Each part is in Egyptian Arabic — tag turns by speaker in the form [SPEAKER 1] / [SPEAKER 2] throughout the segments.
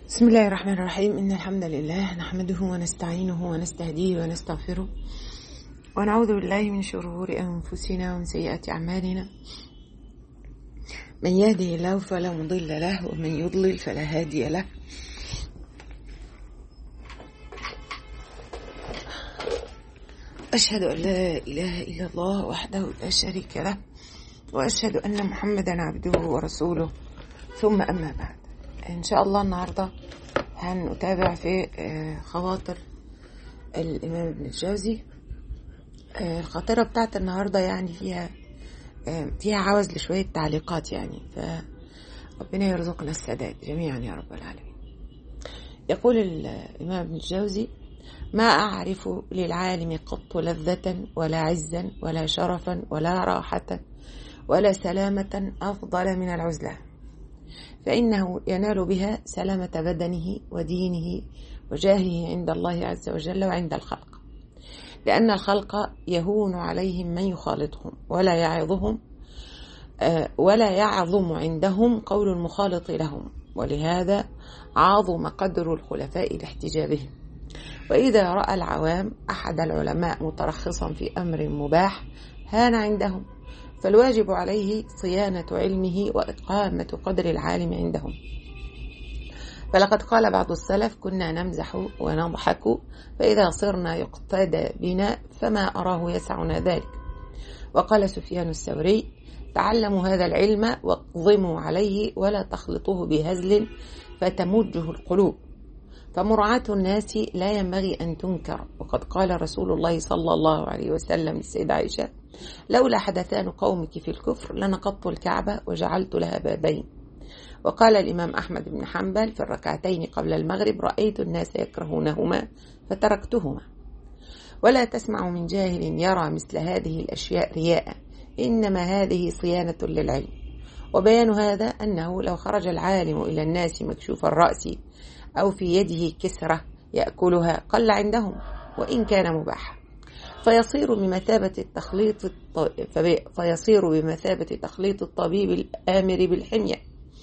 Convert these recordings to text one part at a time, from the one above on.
[SPEAKER 1] بسم الله الرحمن الرحيم إن الحمد لله نحمده ونستعينه ونستهديه ونستغفره ونعوذ بالله من شرور أنفسنا ومن سيئات أعمالنا من يهده الله فلا مضل له ومن يضلل فلا هادي له أشهد أن لا إله إلا الله وحده لا شريك له وأشهد أن محمدا عبده ورسوله ثم أما بعد إن شاء الله النهاردة هنتابع في خواطر الإمام ابن الجوزي الخاطرة بتاعت النهاردة يعني فيها فيها عوز لشوية تعليقات يعني فربنا يرزقنا السداد جميعا يا رب العالمين يقول الإمام ابن الجوزي ما أعرف للعالم قط لذة ولا عزا ولا شرفا ولا راحة ولا سلامة أفضل من العزلة فإنه ينال بها سلامة بدنه ودينه وجاهه عند الله عز وجل وعند الخلق لأن الخلق يهون عليهم من يخالطهم ولا يعظهم ولا يعظم عندهم قول المخالط لهم ولهذا عظم قدر الخلفاء لاحتجابهم وإذا رأى العوام أحد العلماء مترخصا في أمر مباح هان عندهم فالواجب عليه صيانة علمه وإقامة قدر العالم عندهم فلقد قال بعض السلف كنا نمزح ونضحك فإذا صرنا يقتدى بنا فما أراه يسعنا ذلك وقال سفيان الثوري تعلموا هذا العلم واقضموا عليه ولا تخلطوه بهزل فتمجه القلوب فمرعاة الناس لا ينبغي أن تنكر وقد قال رسول الله صلى الله عليه وسلم للسيدة عائشة لولا حدثان قومك في الكفر لنقضت الكعبة وجعلت لها بابين وقال الإمام أحمد بن حنبل في الركعتين قبل المغرب رأيت الناس يكرهونهما فتركتهما ولا تسمع من جاهل يرى مثل هذه الأشياء رياء إنما هذه صيانة للعلم وبيان هذا أنه لو خرج العالم إلى الناس مكشوف الرأس أو في يده كسرة يأكلها قل عندهم وإن كان مباحا فيصير بمثابة التخليط الط... فيصير بمثابة تخليط الطبيب الآمر بالحمية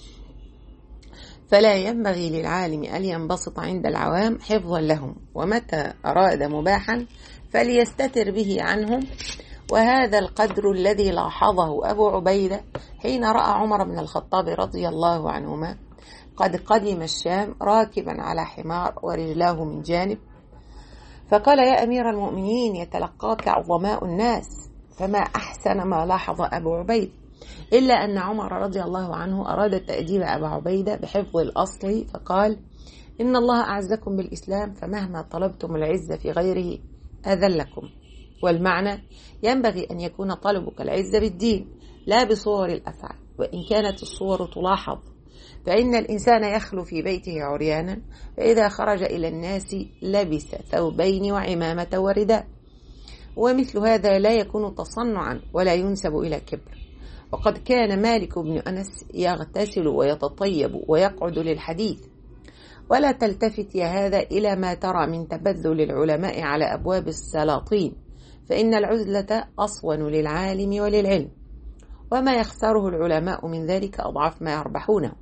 [SPEAKER 1] فلا ينبغي للعالم أن ينبسط عند العوام حفظا لهم ومتى أراد مباحا فليستتر به عنهم وهذا القدر الذي لاحظه أبو عبيدة حين رأى عمر بن الخطاب رضي الله عنهما قد قدم الشام راكبا على حمار ورجلاه من جانب فقال يا أمير المؤمنين يتلقاك عظماء الناس فما أحسن ما لاحظ أبو عبيد إلا أن عمر رضي الله عنه أراد تأديب أبا عبيدة بحفظ الأصل فقال إن الله أعزكم بالإسلام فمهما طلبتم العزة في غيره أذلكم والمعنى ينبغي أن يكون طلبك العزة بالدين لا بصور الأفعال وإن كانت الصور تلاحظ فإن الإنسان يخلو في بيته عريانا فإذا خرج إلى الناس لبس ثوبين وعمامة ورداء ومثل هذا لا يكون تصنعا ولا ينسب إلى كبر وقد كان مالك بن أنس يغتسل ويتطيب ويقعد للحديث ولا تلتفت يا هذا إلى ما ترى من تبذل العلماء على أبواب السلاطين فإن العزلة أصون للعالم وللعلم وما يخسره العلماء من ذلك أضعاف ما يربحونه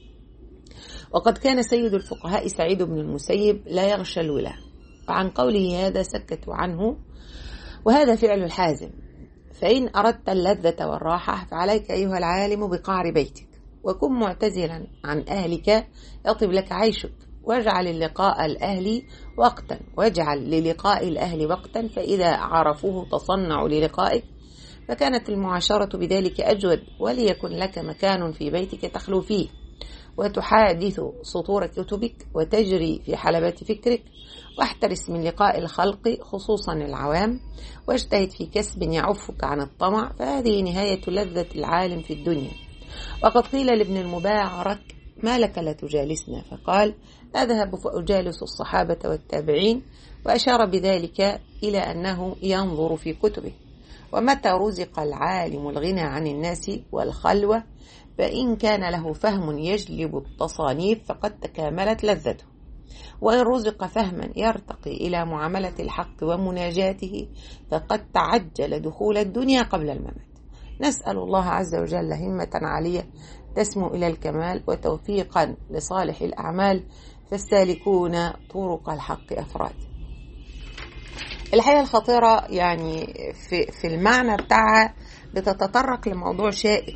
[SPEAKER 1] وقد كان سيد الفقهاء سعيد بن المسيب لا يغشى الولاة وعن قوله هذا سكتوا عنه وهذا فعل الحازم فإن أردت اللذة والراحة فعليك أيها العالم بقعر بيتك وكن معتزلا عن أهلك يطب لك عيشك واجعل اللقاء الأهل وقتا واجعل للقاء الأهل وقتا فإذا عرفوه تصنعوا للقائك فكانت المعاشرة بذلك أجود وليكن لك مكان في بيتك تخلو فيه وتحادث سطور كتبك وتجري في حلبات فكرك واحترس من لقاء الخلق خصوصا العوام واجتهد في كسب يعفك عن الطمع فهذه نهاية لذة العالم في الدنيا وقد قيل لابن المبارك ما لك لا تجالسنا فقال أذهب فأجالس الصحابة والتابعين وأشار بذلك إلى أنه ينظر في كتبه ومتى رزق العالم الغنى عن الناس والخلوة فإن كان له فهم يجلب التصانيف فقد تكاملت لذته وإن رزق فهما يرتقي إلى معاملة الحق ومناجاته فقد تعجل دخول الدنيا قبل الممات نسأل الله عز وجل همة عالية تسمو إلى الكمال وتوفيقا لصالح الأعمال فالسالكون طرق الحق أفراد الحقيقة الخطيرة يعني في, في المعنى بتاعها بتتطرق لموضوع شائك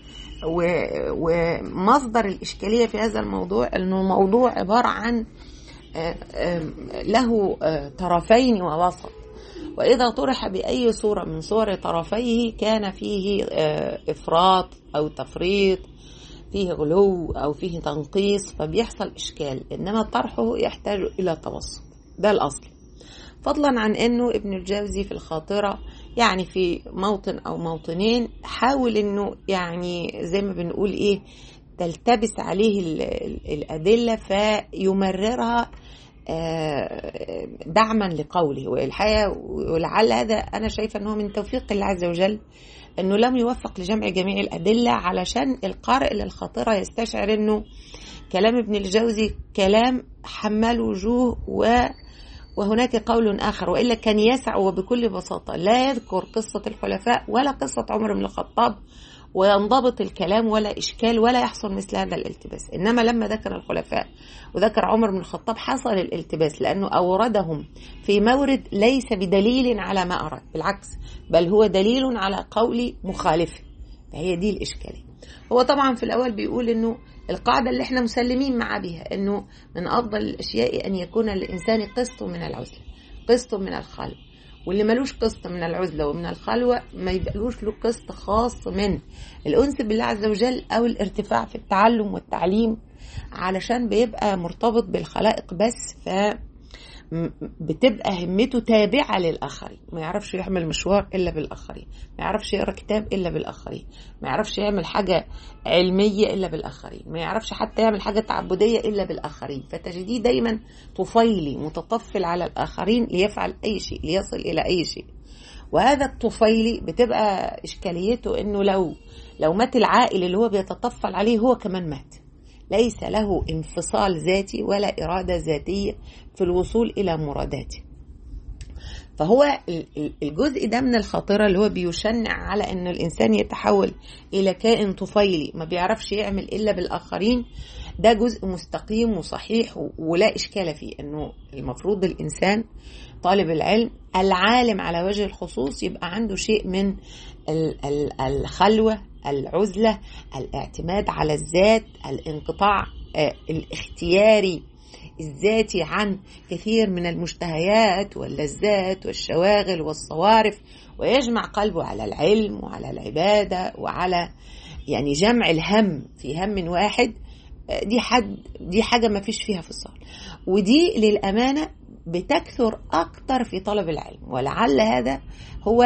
[SPEAKER 1] ومصدر الإشكالية في هذا الموضوع أنه موضوع عبارة عن له طرفين ووسط وإذا طرح بأي صورة من صور طرفيه كان فيه إفراط أو تفريط فيه غلو أو فيه تنقيص فبيحصل إشكال إنما طرحه يحتاج إلى توسط ده الأصل فضلا عن أنه ابن الجوزي في الخاطرة يعني في موطن أو موطنين حاول أنه يعني زي ما بنقول إيه تلتبس عليه الأدلة فيمررها دعما لقوله والحقيقة ولعل هذا أنا شايفة أنه من توفيق الله عز وجل أنه لم يوفق لجمع جميع الأدلة علشان القارئ للخاطرة يستشعر أنه كلام ابن الجوزي كلام حمال وجوه و وهناك قول آخر وإلا كان يسع وبكل بساطة لا يذكر قصة الخلفاء ولا قصة عمر بن الخطاب وينضبط الكلام ولا إشكال ولا يحصل مثل هذا الالتباس إنما لما ذكر الخلفاء وذكر عمر بن الخطاب حصل الالتباس لأنه أوردهم في مورد ليس بدليل على ما أراد بالعكس بل هو دليل على قول مخالفه فهي دي الإشكالية هو طبعا في الأول بيقول إنه القاعدة اللي احنا مسلمين معاه بها إنه من أفضل الأشياء أن يكون للإنسان قسط من العزلة قسط من الخلق واللي ملوش قسط من العزلة ومن الخلوة ما يبقلوش له قسط خاص من الأنس بالله عز وجل أو الارتفاع في التعلم والتعليم علشان بيبقى مرتبط بالخلائق بس ف بتبقى همته تابعة للآخرين ما يعرفش يعمل مشوار إلا بالآخرين ما يعرفش يقرأ كتاب إلا بالآخرين ما يعرفش يعمل حاجة علمية إلا بالآخرين ما يعرفش حتى يعمل حاجة تعبدية إلا بالآخرين فتجديه دايما طفيلي متطفل على الآخرين ليفعل أي شيء ليصل إلى أي شيء وهذا الطفيلي بتبقى إشكاليته إنه لو لو مات العائل اللي هو بيتطفل عليه هو كمان مات ليس له انفصال ذاتي ولا إرادة ذاتية في الوصول إلى مراداته فهو الجزء ده من الخاطرة اللي هو بيشنع على أن الإنسان يتحول إلى كائن طفيلي ما بيعرفش يعمل إلا بالآخرين ده جزء مستقيم وصحيح ولا إشكال فيه أنه المفروض الإنسان طالب العلم العالم على وجه الخصوص يبقى عنده شيء من الخلوة العزلة الاعتماد على الذات الانقطاع الاختياري الذاتي عن كثير من المشتهيات واللذات والشواغل والصوارف ويجمع قلبه على العلم وعلى العبادة وعلى يعني جمع الهم في هم واحد دي حد دي حاجة ما فيش فيها فصال ودي للأمانة بتكثر أكتر في طلب العلم ولعل هذا هو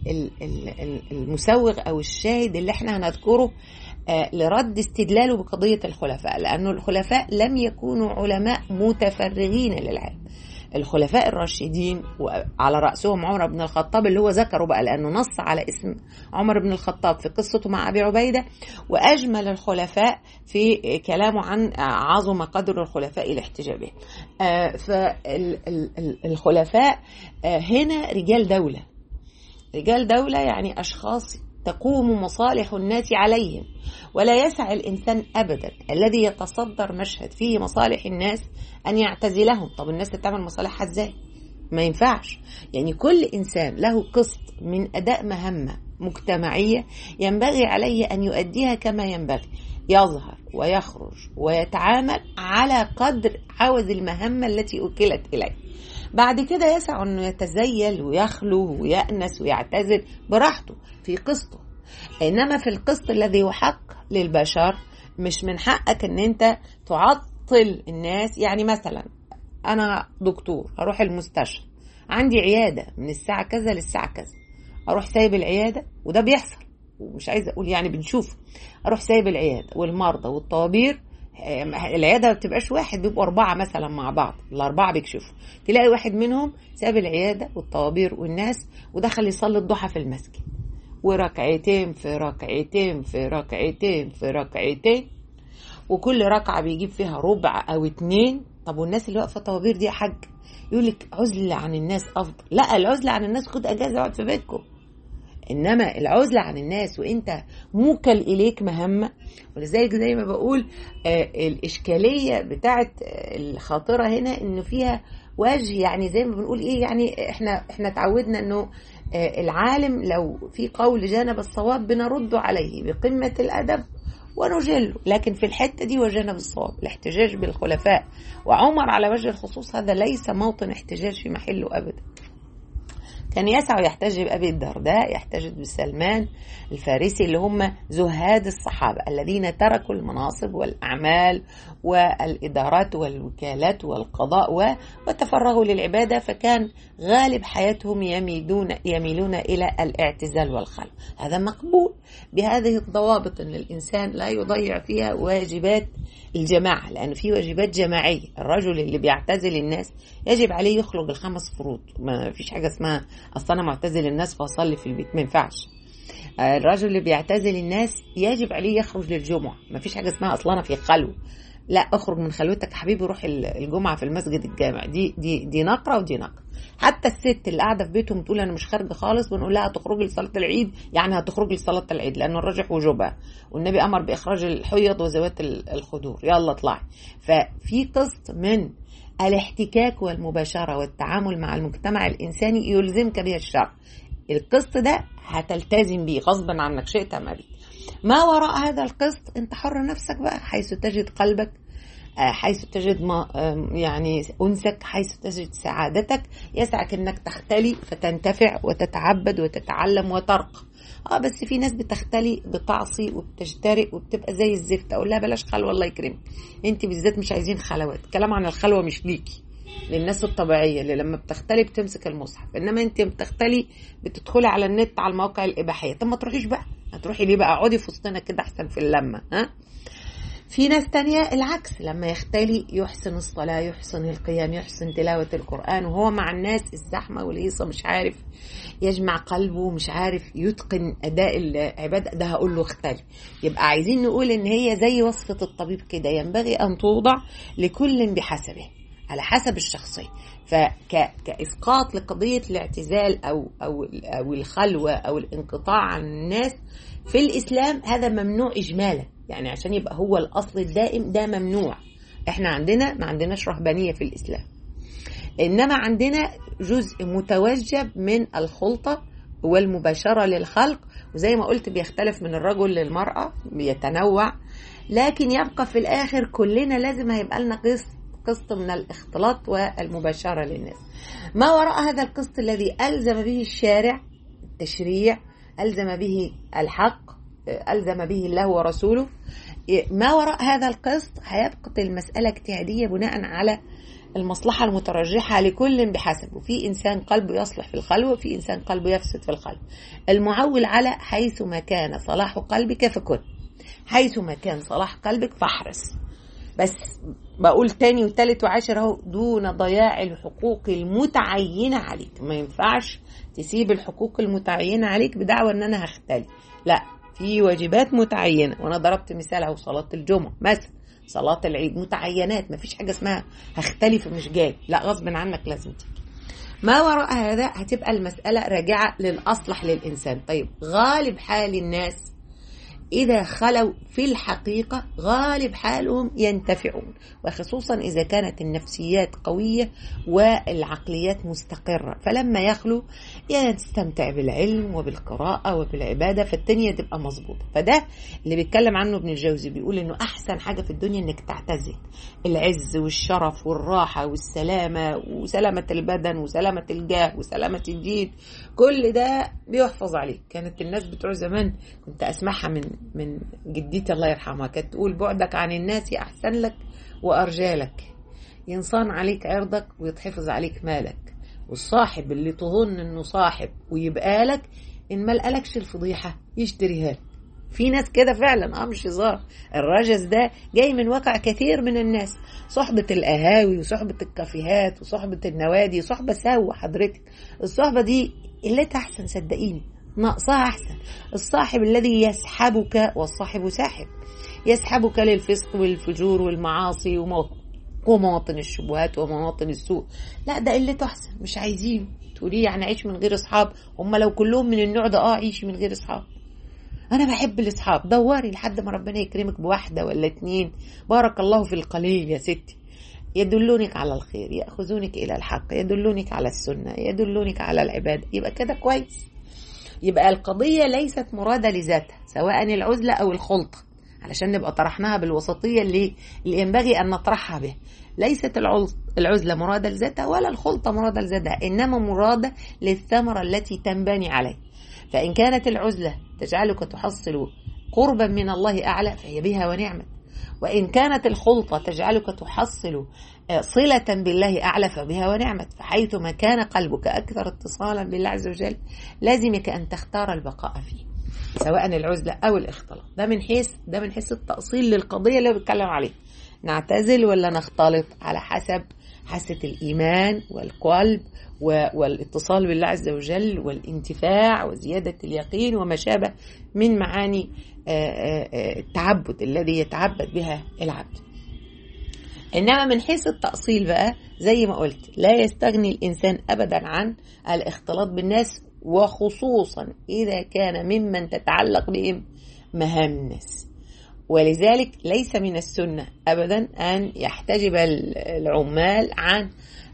[SPEAKER 1] المسوغ أو الشاهد اللي احنا هنذكره لرد استدلاله بقضية الخلفاء لأنه الخلفاء لم يكونوا علماء متفرغين للعلم الخلفاء الراشدين وعلى رأسهم عمر بن الخطاب اللي هو ذكره بقى لأنه نص على اسم عمر بن الخطاب في قصته مع أبي عبيدة وأجمل الخلفاء في كلامه عن عظم قدر الخلفاء الاحتجابين فالخلفاء هنا رجال دولة رجال دولة يعني أشخاص تقوم مصالح الناس عليهم ولا يسع الإنسان أبدا الذي يتصدر مشهد فيه مصالح الناس أن يعتزلهم طب الناس تعمل مصالحها إزاي ما ينفعش يعني كل إنسان له قسط من أداء مهمة مجتمعية ينبغي عليه أن يؤديها كما ينبغي يظهر ويخرج ويتعامل على قدر عوز المهمة التي أكلت إليه بعد كده يسع انه يتزيل ويخلو ويأنس ويعتزل براحته في قسطه انما في القسط الذي يحق للبشر مش من حقك ان انت تعطل الناس يعني مثلا انا دكتور هروح المستشفى عندي عياده من الساعه كذا للساعه كذا اروح سايب العياده وده بيحصل ومش عايزه اقول يعني بنشوف اروح سايب العياده والمرضى والطوابير العياده ما بتبقاش واحد بيبقوا اربعه مثلا مع بعض الاربعه بيكشفوا تلاقي واحد منهم ساب العياده والطوابير والناس ودخل يصلي الضحى في المسجد وركعتين في ركعتين في ركعتين في ركعتين وكل ركعه بيجيب فيها ربع او اتنين طب والناس اللي واقفه طوابير دي يا حاج يقول لك عزله عن الناس افضل لا العزله عن الناس خد اجازه اقعد في بيتكم انما العزله عن الناس وانت موكل اليك مهمه ولذلك زي ما بقول آه الاشكاليه بتاعت الخاطره هنا انه فيها وجه يعني زي ما بنقول ايه يعني احنا احنا اتعودنا انه آه العالم لو في قول جانب الصواب بنرد عليه بقمه الادب ونجله لكن في الحتة دي وجهنا بالصواب الاحتجاج بالخلفاء وعمر على وجه الخصوص هذا ليس موطن احتجاج في محله أبدا كان يسعى يحتج بأبي الدرداء يحتج بسلمان الفارسي اللي هم زهاد الصحابة الذين تركوا المناصب والأعمال والإدارات والوكالات والقضاء وتفرغوا للعبادة فكان غالب حياتهم يميلون يميلون إلى الاعتزال والخلع هذا مقبول بهذه الضوابط أن الإنسان لا يضيع فيها واجبات الجماعة لأن في واجبات جماعية الرجل اللي بيعتزل الناس يجب عليه يخلق الخمس فروض ما فيش حاجة اسمها أصل أنا معتزل الناس فأصلي في البيت ما ينفعش الرجل اللي بيعتزل الناس يجب عليه يخرج للجمعة ما فيش حاجة اسمها أصل أنا في خلوة لا اخرج من خلوتك يا حبيبي روح الجمعة في المسجد الجامع دي دي دي نقرة ودي نقرة حتى الست اللي قاعدة في بيتهم تقول أنا مش خارجة خالص بنقول لها هتخرجي لصلاة العيد يعني هتخرجي لصلاة العيد لأنه الراجح وجوبها والنبي أمر بإخراج الحيض وذوات الخدور يلا اطلعي ففي قسط من الاحتكاك والمباشرة والتعامل مع المجتمع الإنساني يلزمك به الشرع القسط ده هتلتزم بيه غصبا عنك شئت أم أبيت ما وراء هذا القسط انت حر نفسك بقى حيث تجد قلبك حيث تجد ما يعني انسك حيث تجد سعادتك يسعك انك تختلي فتنتفع وتتعبد وتتعلم وترقى اه بس في ناس بتختلي بتعصي وبتجترئ وبتبقى زي الزفت اقول لها بلاش خلوه الله يكرمك انت بالذات مش عايزين خلوات الكلام عن الخلوه مش ليكي للناس الطبيعيه اللي لما بتختلي بتمسك المصحف انما انت بتختلي بتدخلي على النت على المواقع الاباحيه طب ما تروحيش بقى هتروحي ليه بقى اقعدي في وسطنا كده احسن في اللمه ها في ناس تانية العكس لما يختلي يحسن الصلاة يحسن القيام يحسن تلاوة القرآن وهو مع الناس الزحمة والهيصة مش عارف يجمع قلبه مش عارف يتقن أداء العبادة ده هقول له اختلي يبقى عايزين نقول إن هي زي وصفة الطبيب كده ينبغي أن توضع لكل بحسبه على حسب الشخصية فكإسقاط لقضية الاعتزال أو أو أو الخلوة أو الانقطاع عن الناس في الإسلام هذا ممنوع إجمالا يعني عشان يبقى هو الأصل الدائم ده ممنوع احنا عندنا ما عندناش رهبانية في الإسلام إنما عندنا جزء متوجب من الخلطة والمباشرة للخلق وزي ما قلت بيختلف من الرجل للمرأة بيتنوع لكن يبقى في الآخر كلنا لازم هيبقى لنا قسط قسط من الاختلاط والمباشرة للناس ما وراء هذا القسط الذي ألزم به الشارع التشريع ألزم به الحق ألزم به الله ورسوله ما وراء هذا القسط هيبقى المسألة اجتهادية بناء على المصلحة المترجحة لكل بحسب وفي إنسان قلبه يصلح في الخلوة وفي إنسان قلبه يفسد في الخلوة المعول على حيث ما كان صلاح قلبك فكن حيث ما كان صلاح قلبك فاحرص بس بقول تاني وتالت وعاشر اهو دون ضياع الحقوق المتعينة عليك ما ينفعش تسيب الحقوق المتعينة عليك بدعوى ان انا هختلي لا في واجبات متعينة وانا ضربت مثال اهو صلاة الجمعة مثلا صلاة العيد متعينات ما فيش حاجة اسمها هختلف مش جاي لا غصب عنك لازم تيجي ما وراء هذا هتبقى المسألة راجعة للأصلح للإنسان طيب غالب حال الناس إذا خلوا في الحقيقة غالب حالهم ينتفعون وخصوصا إذا كانت النفسيات قوية والعقليات مستقرة فلما يخلو يستمتع بالعلم وبالقراءة وبالعبادة فالدنيا تبقى مظبوطة فده اللي بيتكلم عنه ابن الجوزي بيقول إنه أحسن حاجة في الدنيا إنك تعتزل العز والشرف والراحة والسلامة وسلامة البدن وسلامة الجاه وسلامة الدين كل ده بيحفظ عليك كانت الناس بتوع زمان كنت أسمعها من من جدتي الله يرحمها كانت تقول بعدك عن الناس أحسن لك وأرجالك ينصان عليك عرضك ويتحفظ عليك مالك والصاحب اللي تظن انه صاحب ويبقى لك ان ما لقالكش الفضيحة يشتريها لك في ناس كده فعلا اه مش هزار الرجس ده جاي من واقع كثير من الناس صحبة القهاوي وصحبة الكافيهات وصحبة النوادي صحبة سوا حضرتك الصحبة دي قلتها احسن صدقيني ناقصها احسن الصاحب الذي يسحبك والصاحب ساحب يسحبك للفسق والفجور والمعاصي ومواطن الشبهات ومواطن السوء لا ده قلة احسن مش عايزين تقولي يعني عيش من غير اصحاب هم لو كلهم من النوع ده اه عيشي من غير اصحاب انا بحب الاصحاب دوري لحد ما ربنا يكرمك بواحده ولا اتنين بارك الله في القليل يا ستي يدلونك على الخير ياخذونك الى الحق يدلونك على السنه يدلونك على العباده يبقى كده كويس يبقى القضيه ليست مراده لذاتها سواء العزله او الخلطه علشان نبقى طرحناها بالوسطيه اللي, اللي ينبغي ان نطرحها به ليست العزله مراده لذاتها ولا الخلطه مراده لذاتها انما مراده للثمره التي تنبني عليه فإن كانت العزلة تجعلك تحصل قربا من الله أعلى فهي بها ونعمت وإن كانت الخلطة تجعلك تحصل صلة بالله أعلى فبها ونعمت فحيثما كان قلبك أكثر اتصالا بالله عز وجل لازمك أن تختار البقاء فيه سواء العزلة أو الاختلاط ده من حيث ده من حيث التأصيل للقضية اللي بتكلم عليها نعتزل ولا نختلط على حسب حاسة الإيمان والقلب والاتصال بالله عز وجل والانتفاع وزيادة اليقين وما شابه من معاني التعبد الذي يتعبد بها العبد إنما من حيث التأصيل بقى زي ما قلت لا يستغني الإنسان أبدا عن الاختلاط بالناس وخصوصا إذا كان ممن تتعلق بهم مهام الناس ولذلك ليس من السنة أبدا أن يحتجب العمال عن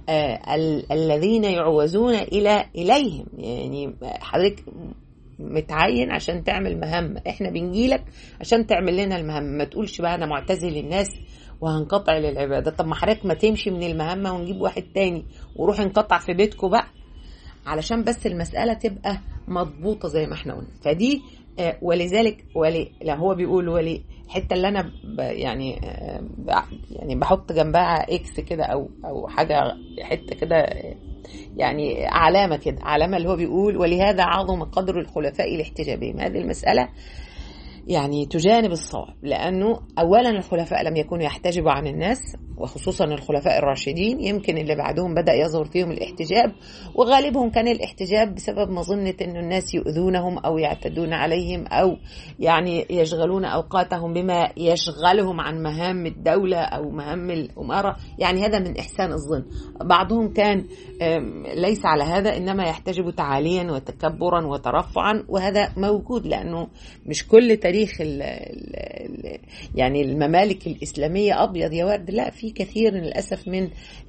[SPEAKER 1] الذين يعوزون إلى إليهم يعني حضرتك متعين عشان تعمل مهمة احنا بنجيلك عشان تعمل لنا المهمة ما تقولش بقى انا معتزل الناس وهنقطع للعبادة طب ما حضرتك ما تمشي من المهمة ونجيب واحد تاني وروح انقطع في بيتكم بقى علشان بس المسألة تبقى مضبوطة زي ما احنا قلنا فدي ولذلك ولي لا هو بيقول ولي الحته اللي انا ب يعني ب يعني بحط جنبها اكس كده او او حاجه حته كده يعني علامه كده علامه اللي هو بيقول ولهذا عظم قدر الخلفاء لاحتجابهم هذه المساله يعني تجانب الصواب لانه اولا الخلفاء لم يكونوا يحتجبوا عن الناس وخصوصا الخلفاء الراشدين يمكن اللي بعدهم بدا يظهر فيهم الاحتجاب وغالبهم كان الاحتجاب بسبب مظنه ان الناس يؤذونهم او يعتدون عليهم او يعني يشغلون اوقاتهم بما يشغلهم عن مهام الدوله او مهام الاماره يعني هذا من احسان الظن بعضهم كان ليس على هذا انما يحتجب تعاليا وتكبرا وترفعا وهذا موجود لانه مش كل تاريخ ال ال يعني الممالك الاسلاميه ابيض يا ورد لا في كثير للاسف من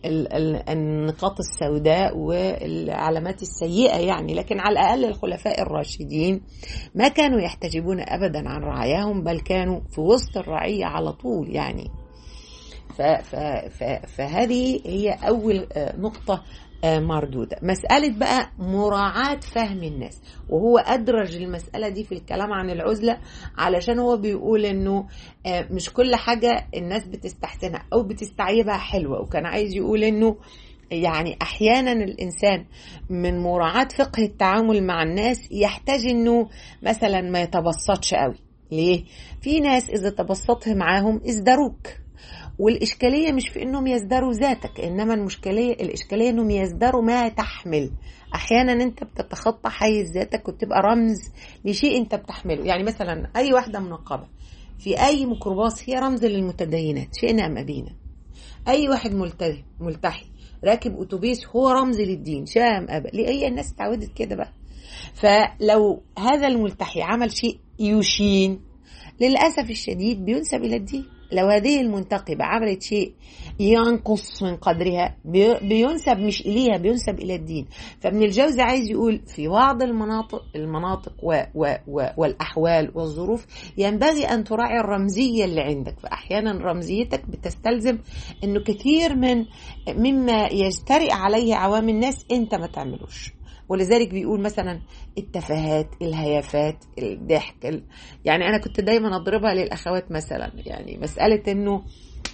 [SPEAKER 1] النقاط السوداء والعلامات السيئه يعني لكن على الاقل الخلفاء الراشدين ما كانوا يحتجبون ابدا عن رعاياهم بل كانوا في وسط الرعيه على طول يعني ف ف ف فهذه هي اول نقطه مردودة مسألة بقى مراعاة فهم الناس وهو أدرج المسألة دي في الكلام عن العزلة علشان هو بيقول إنه مش كل حاجة الناس بتستحسنها أو بتستعيبها حلوة وكان عايز يقول إنه يعني أحيانا الإنسان من مراعاة فقه التعامل مع الناس يحتاج إنه مثلا ما يتبسطش قوي ليه؟ في ناس إذا تبسطت معاهم ازدروك والإشكالية مش في إنهم يزدروا ذاتك إنما المشكلية الإشكالية إنهم يزدروا ما تحمل أحيانا أنت بتتخطى حيز ذاتك وتبقى رمز لشيء أنت بتحمله يعني مثلا أي واحدة منقبة في أي ميكروباص هي رمز للمتدينات شئنا أم أبينا أي واحد ملتحي ملتحي راكب أتوبيس هو رمز للدين شاء أم أبى ليه هي الناس اتعودت كده بقى فلو هذا الملتحي عمل شيء يشين للأسف الشديد بينسب إلى الدين لو هذه المنتقبة عملت شيء ينقص من قدرها بينسب مش إليها بينسب إلى الدين فابن الجوزي عايز يقول في بعض المناطق المناطق و و و والأحوال والظروف ينبغي أن تراعي الرمزية اللي عندك فأحيانا رمزيتك بتستلزم أنه كثير من مما يجترئ عليه عوام الناس أنت ما تعملوش ولذلك بيقول مثلا التفاهات الهيافات الضحك ال... يعني انا كنت دايما اضربها للاخوات مثلا يعني مساله انه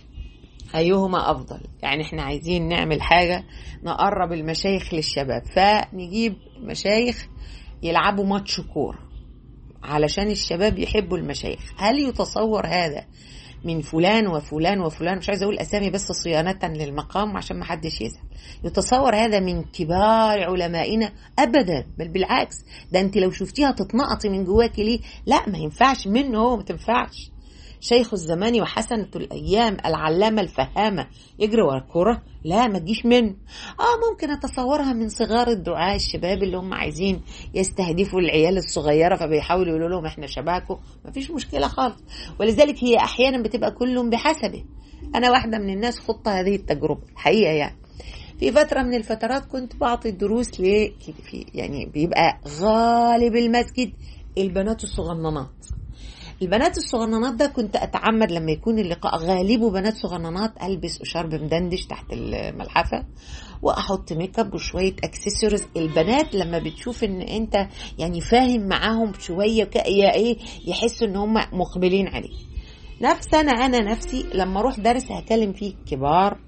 [SPEAKER 1] ايهما افضل يعني احنا عايزين نعمل حاجه نقرب المشايخ للشباب فنجيب مشايخ يلعبوا ماتش كوره علشان الشباب يحبوا المشايخ هل يتصور هذا من فلان وفلان وفلان مش عايزه اقول اسامي بس صيانه للمقام عشان ما حدش يزعل يتصور هذا من كبار علمائنا ابدا بل بالعكس ده انت لو شفتيها تتنقطي من جواكي ليه لا ما ينفعش منه هو ما تنفعش شيخ الزمان وحسنة الأيام العلامة الفهامة يجري ورا الكورة لا ما تجيش منه اه ممكن اتصورها من صغار الدعاة الشباب اللي هم عايزين يستهدفوا العيال الصغيرة فبيحاولوا يقولوا لهم احنا شبهكم مفيش مشكلة خالص ولذلك هي احيانا بتبقى كل بحسبه انا واحدة من الناس خضت هذه التجربة الحقيقة يعني في فترة من الفترات كنت بعطي الدروس ل يعني بيبقى غالب المسجد البنات الصغننات البنات الصغننات ده كنت اتعمد لما يكون اللقاء غالبه بنات صغننات البس شرب مدندش تحت الملحفه واحط ميك اب وشويه اكسسوارز البنات لما بتشوف ان انت يعني فاهم معاهم شويه ايه يحسوا ان هم مقبلين عليك نفس انا انا نفسي لما اروح درس هكلم فيه كبار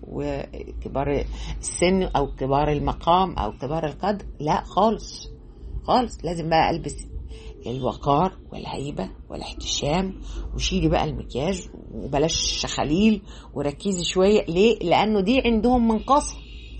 [SPEAKER 1] وكبار السن او كبار المقام او كبار القدر لا خالص خالص لازم بقى البس الوقار والهيبة والاحتشام وشيلي بقى المكياج وبلاش شخاليل وركزي شوية ليه؟ لأنه دي عندهم منقصة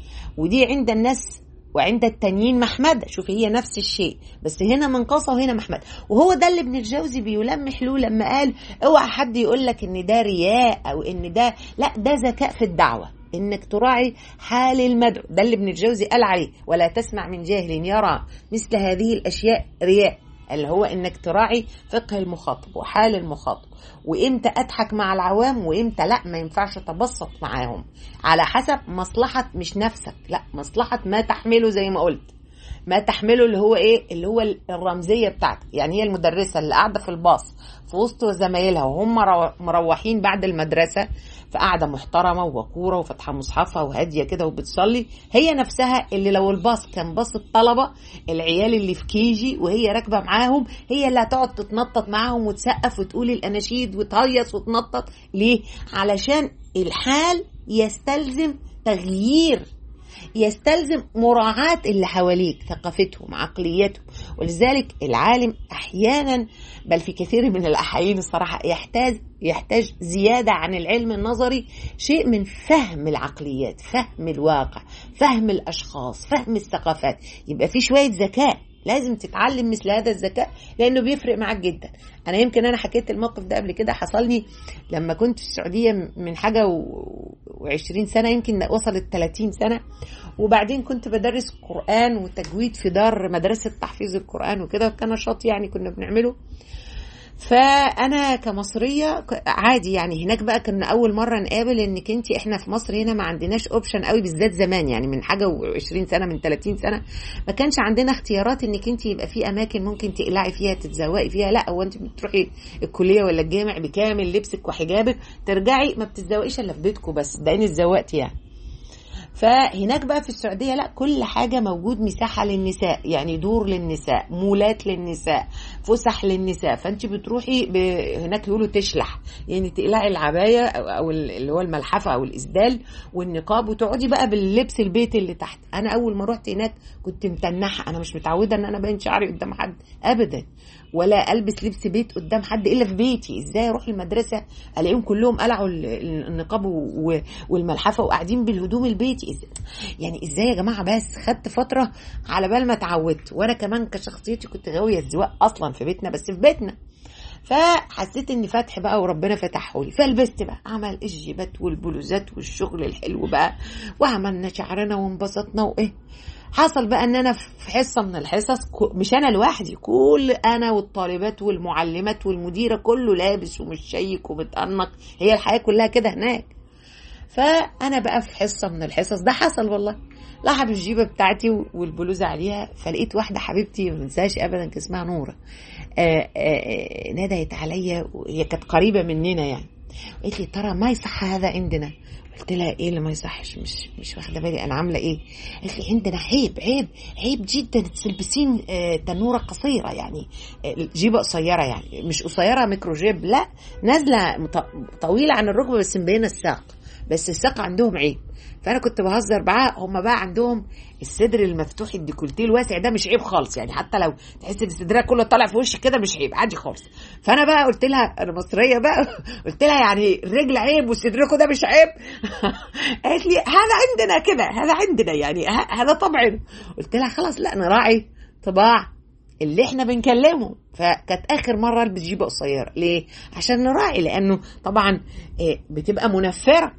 [SPEAKER 1] ودي عند الناس وعند التانيين محمدة شوف هي نفس الشيء بس هنا منقصة وهنا محمدة وهو ده اللي ابن الجوزي بيلمح له لما قال اوعى حد يقول لك ان ده رياء او ان ده لا ده ذكاء في الدعوة انك تراعي حال المدعو ده اللي ابن الجوزي قال عليه ولا تسمع من جاهل يرى مثل هذه الاشياء رياء اللي هو انك تراعي فقه المخاطب وحال المخاطب وامتى اضحك مع العوام وامتى لا ما ينفعش اتبسط معاهم على حسب مصلحه مش نفسك لا مصلحه ما تحمله زي ما قلت ما تحمله اللي هو ايه اللي هو الرمزيه بتاعتك يعني هي المدرسه اللي قاعده في الباص في وسط زمايلها وهم مروحين بعد المدرسه في قاعده محترمه ووقوره وفاتحه مصحفها وهاديه كده وبتصلي هي نفسها اللي لو الباص كان باص الطلبه العيال اللي في كيجي وهي راكبه معاهم هي اللي هتقعد تتنطط معاهم وتسقف وتقول الاناشيد وتهيص وتنطط ليه؟ علشان الحال يستلزم تغيير يستلزم مراعاة اللي حواليك ثقافتهم عقليتهم ولذلك العالم أحيانا بل في كثير من الأحايين الصراحة يحتاج يحتاج زيادة عن العلم النظري شيء من فهم العقليات فهم الواقع فهم الأشخاص فهم الثقافات يبقى في شوية ذكاء لازم تتعلم مثل هذا الذكاء لانه بيفرق معاك جدا انا يمكن انا حكيت الموقف ده قبل كده حصل لي لما كنت في السعوديه من حاجه و20 سنه يمكن وصلت 30 سنه وبعدين كنت بدرس قران وتجويد في دار مدرسه تحفيظ القران وكده كان نشاط يعني كنا بنعمله فانا كمصريه عادي يعني هناك بقى كنا اول مره نقابل انك انت احنا في مصر هنا ما عندناش اوبشن قوي بالذات زمان يعني من حاجه و20 سنه من 30 سنه ما كانش عندنا اختيارات انك انت يبقى في اماكن ممكن تقلعي فيها تتزوقي فيها لا هو انت بتروحي الكليه ولا الجامع بكامل لبسك وحجابك ترجعي ما بتتزوقيش الا في بيتكم بس دقيني اتزوقتي يعني فهناك بقى في السعوديه لا كل حاجه موجود مساحه للنساء يعني دور للنساء مولات للنساء فسح للنساء فانت بتروحي ب... هناك يقولوا تشلح يعني تقلعي العبايه او اللي هو الملحفه او الاسدال والنقاب وتقعدي بقى باللبس البيت اللي تحت انا اول ما رحت هناك كنت متنحه انا مش متعوده ان انا باين شعري قدام حد ابدا ولا البس لبس بيت قدام حد الا في بيتي ازاي اروح المدرسه الاقيهم كلهم قلعوا النقاب والملحفه وقاعدين بالهدوم البيتي يعني ازاي يا جماعه بس خدت فتره على بال ما اتعودت وانا كمان كشخصيتي كنت غاويه الزواق اصلا في بيتنا بس في بيتنا فحسيت اني فتح بقى وربنا فتحه لي فلبست بقى عمل الجيبات والبلوزات والشغل الحلو بقى وعملنا شعرنا وانبسطنا وايه حصل بقى ان انا في حصه من الحصص مش انا لوحدي كل انا والطالبات والمعلمات والمديره كله لابس ومش شيك ومتأنق هي الحياه كلها كده هناك فانا بقى في حصه من الحصص ده حصل والله لحب الجيبه بتاعتي والبلوزه عليها فلقيت واحده حبيبتي ما انساش ابدا كان اسمها نوره ندهت عليا وهي كانت قريبه مننا يعني قالت لي ترى ما يصح هذا عندنا قلت لها ايه اللي ما يصحش مش مش واخده بالي انا عامله ايه قالت لي عندنا عيب عيب عيب جدا تلبسين تنوره قصيره يعني جيبه قصيره يعني مش قصيره ميكرو جيب لا نازله طويله عن الركبه بس مبينه الساق بس الساق عندهم عيب فانا كنت بهزر معاه هم بقى عندهم الصدر المفتوح الديكولتيه الواسع ده مش عيب خالص يعني حتى لو تحس ان صدرها كله طالع في وشك كده مش عيب عادي خالص فانا بقى قلت لها انا مصريه بقى قلت لها يعني الرجل عيب وصدركم ده مش عيب قالت لي هذا عندنا كده هذا عندنا يعني هذا طبعنا قلت لها خلاص لا نراعي طباع اللي احنا بنكلمهم فكانت اخر مره البس جيبه قصيره ليه عشان نراعي لانه طبعا آه، بتبقى منفره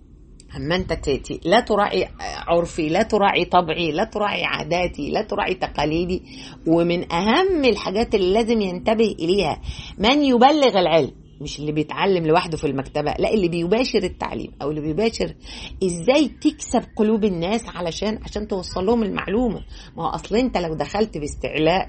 [SPEAKER 1] اما انت تاتي لا تراعي عرفي لا تراعي طبعي لا تراعي عاداتي لا تراعي تقاليدي ومن اهم الحاجات اللي لازم ينتبه اليها من يبلغ العلم مش اللي بيتعلم لوحده في المكتبة لا اللي بيباشر التعليم او اللي بيباشر ازاي تكسب قلوب الناس علشان عشان توصل لهم المعلومة ما هو اصل انت لو دخلت باستعلاء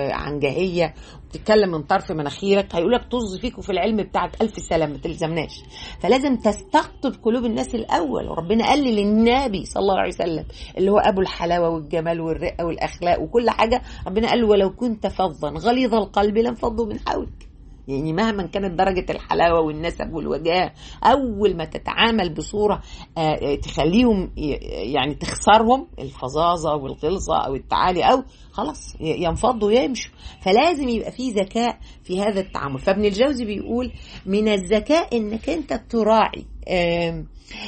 [SPEAKER 1] وعنجهية وتتكلم من طرف مناخيرك هيقولك طز فيك وفي العلم بتاعك الف سلام ما تلزمناش فلازم تستقطب قلوب الناس الاول وربنا قال لي للنبي صلى الله عليه وسلم اللي هو ابو الحلاوة والجمال والرقة والاخلاق وكل حاجة ربنا قال له ولو كنت فظا غليظ القلب لانفضوا من حولك يعني مهما كانت درجة الحلاوة والنسب والوجاه أول ما تتعامل بصورة آه، تخليهم ي- يعني تخسرهم الفظاظة والغلظة أو التعالي أو خلاص ي- ينفضوا ويمشوا فلازم يبقى في ذكاء في هذا التعامل فابن الجوزي بيقول من الذكاء انك انت تراعي آم،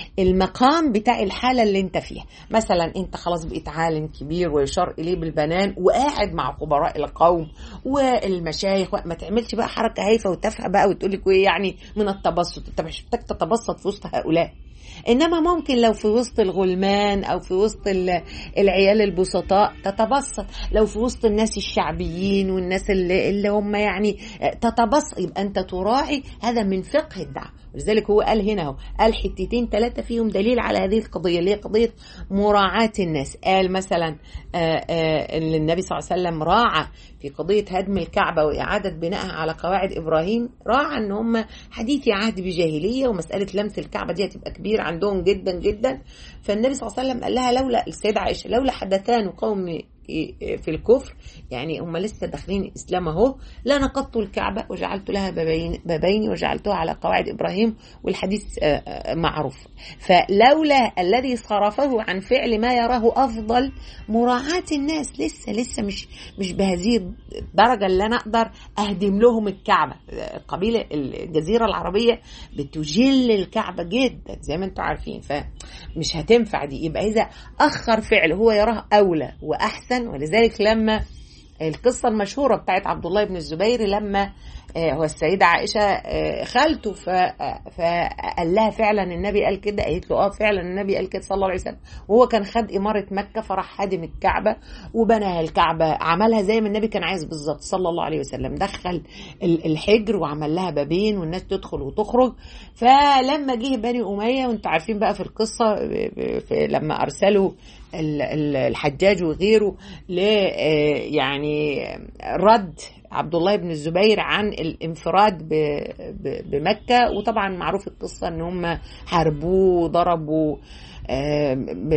[SPEAKER 1] المقام بتاع الحالة اللي انت فيها مثلا انت خلاص بقيت عالم كبير ويشار اليه بالبنان وقاعد مع خبراء القوم والمشايخ ما تعملش بقى حركة هايفة وتافهة بقى وتقول لك ايه يعني من التبسط انت مش محتاج تتبسط في وسط هؤلاء انما ممكن لو في وسط الغلمان او في وسط ال- العيال البسطاء تتبسط لو في وسط الناس الشعبيين والناس اللي, اللي هم يعني تتبسط يبقى انت تراعي هذا من فقه الدعوه ولذلك هو قال هنا اهو قال حتتين ثلاثه فيهم دليل على هذه القضيه اللي هي قضيه مراعاه الناس قال مثلا آه، آه، ان النبي صلى الله عليه وسلم راعى في قضيه هدم الكعبه واعاده بنائها على قواعد ابراهيم راعى ان هم حديثي عهد بجاهليه ومساله لمس الكعبه دي هتبقى كبير عندهم جدا جدا فالنبي صلى الله عليه وسلم قال لها لولا السيده عائشه لولا حدثان قوم في الكفر يعني هم لسه داخلين الاسلام اهو لنقضت الكعبه وجعلت لها بابين بابين وجعلتها على قواعد ابراهيم والحديث آه، آه، معروف فلولا الذي صرفه عن فعل ما يراه افضل مراعاه الناس لسه لسه مش مش بهذه الدرجه اللي انا اقدر اهدم لهم الكعبه القبيله الجزيره العربيه بتجل الكعبه جدا زي ما انتم عارفين فمش هتنفع دي يبقى اذا اخر فعل هو يراه اولى واحسن ولذلك لما القصة المشهورة بتاعت عبد الله بن الزبير لما آه، هو السيدة عائشة آه، خالته ف- آه، فقال لها فعلا النبي قال كده قالت له اه فعلا النبي قال كده صلى الله عليه وسلم وهو كان خد إمارة مكة فراح هدم الكعبة وبنى الكعبة عملها زي ما النبي كان عايز بالظبط صلى الله عليه وسلم دخل ال- الحجر وعمل لها بابين والناس تدخل وتخرج فلما جه بني أمية وانتوا عارفين بقى في القصة ب- ب- في لما أرسلوا ال- ال- الحجاج وغيره ل آه، يعني رد عبد الله بن الزبير عن الانفراد ب- ب- بمكة وطبعا معروف القصة ان هم حاربوه وضربوا آه،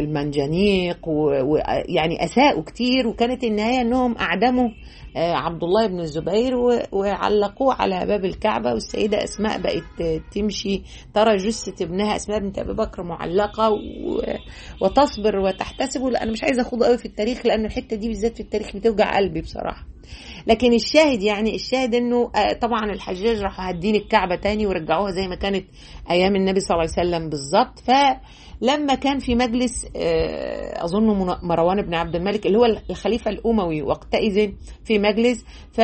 [SPEAKER 1] بالمنجنيق ويعني اساءوا كتير وكانت النهايه انهم اعدموا آه، عبد الله بن الزبير و- وعلقوه على باب الكعبه والسيده اسماء بقت آه، تمشي ترى جثه ابنها اسماء بنت ابي بكر معلقه و- وتصبر وتحتسب لا انا مش عايزه اخوض قوي في التاريخ لان الحته دي بالذات في التاريخ بتوجع قلبي بصراحه لكن الشاهد يعني الشاهد انه آه، طبعا الحجاج راحوا هادين الكعبه تاني ورجعوها زي ما كانت ايام النبي صلى الله عليه وسلم بالظبط فلما كان في مجلس آه، اظن من- مروان بن عبد الملك اللي هو الخليفه الاموي وقتئذ في مجلس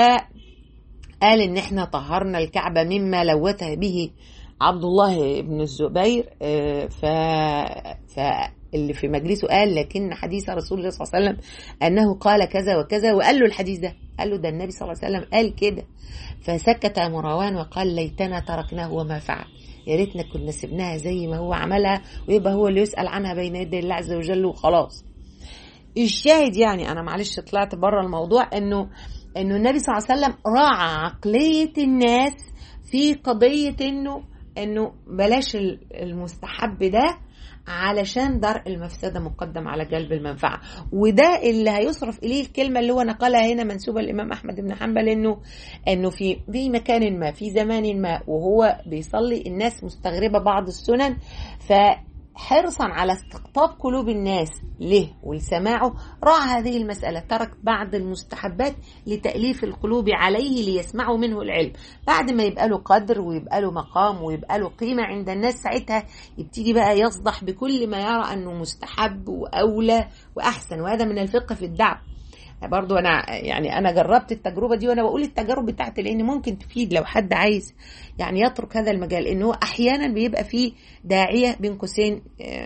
[SPEAKER 1] فقال ان احنا طهرنا الكعبه مما لوثها به عبد الله بن الزبير آه، ف ف اللي في مجلسه قال لكن حديث رسول الله صلى الله عليه وسلم انه قال كذا وكذا وقال له الحديث ده قال له ده النبي صلى الله عليه وسلم قال كده فسكت مروان وقال ليتنا تركناه وما فعل يا ريتنا كنا سبناها زي ما هو عملها ويبقى هو اللي يسأل عنها بين يدي الله عز وجل وخلاص الشاهد يعني انا معلش طلعت بره الموضوع انه انه النبي صلى الله عليه وسلم راعى عقلية الناس في قضية انه انه بلاش المستحب ده علشان درء المفسده مقدم على جلب المنفعه وده اللي هيصرف اليه الكلمه اللي هو نقلها هنا منسوبه الامام احمد بن حنبل انه انه في في مكان ما في زمان ما وهو بيصلي الناس مستغربه بعض السنن ف حرصا على استقطاب قلوب الناس له ولسماعه راعى هذه المسألة ترك بعض المستحبات لتأليف القلوب عليه ليسمعوا منه العلم بعد ما يبقى له قدر ويبقى له مقام ويبقى له قيمة عند الناس ساعتها يبتدي بقى يصدح بكل ما يرى أنه مستحب وأولى وأحسن وهذا من الفقه في الدعوة برضو انا يعني انا جربت التجربه دي وانا بقول التجارب بتاعتي لان ممكن تفيد لو حد عايز يعني يترك هذا المجال ان هو احيانا بيبقى فيه داعيه بين قوسين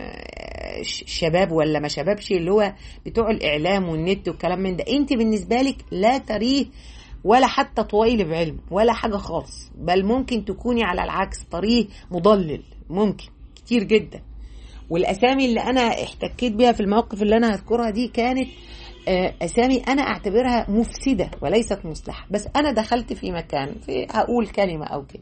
[SPEAKER 1] آه، ش- شباب ولا ما شبابش اللي هو بتوع الاعلام والنت والكلام من ده انت بالنسبه لك لا تريه ولا حتى طويل بعلم ولا حاجه خالص بل ممكن تكوني على العكس طريه مضلل ممكن كتير جدا والاسامي اللي انا احتكيت بيها في المواقف اللي انا هذكرها دي كانت آه، اسامي انا اعتبرها مفسده وليست مصلحه بس انا دخلت في مكان في هقول كلمه او كده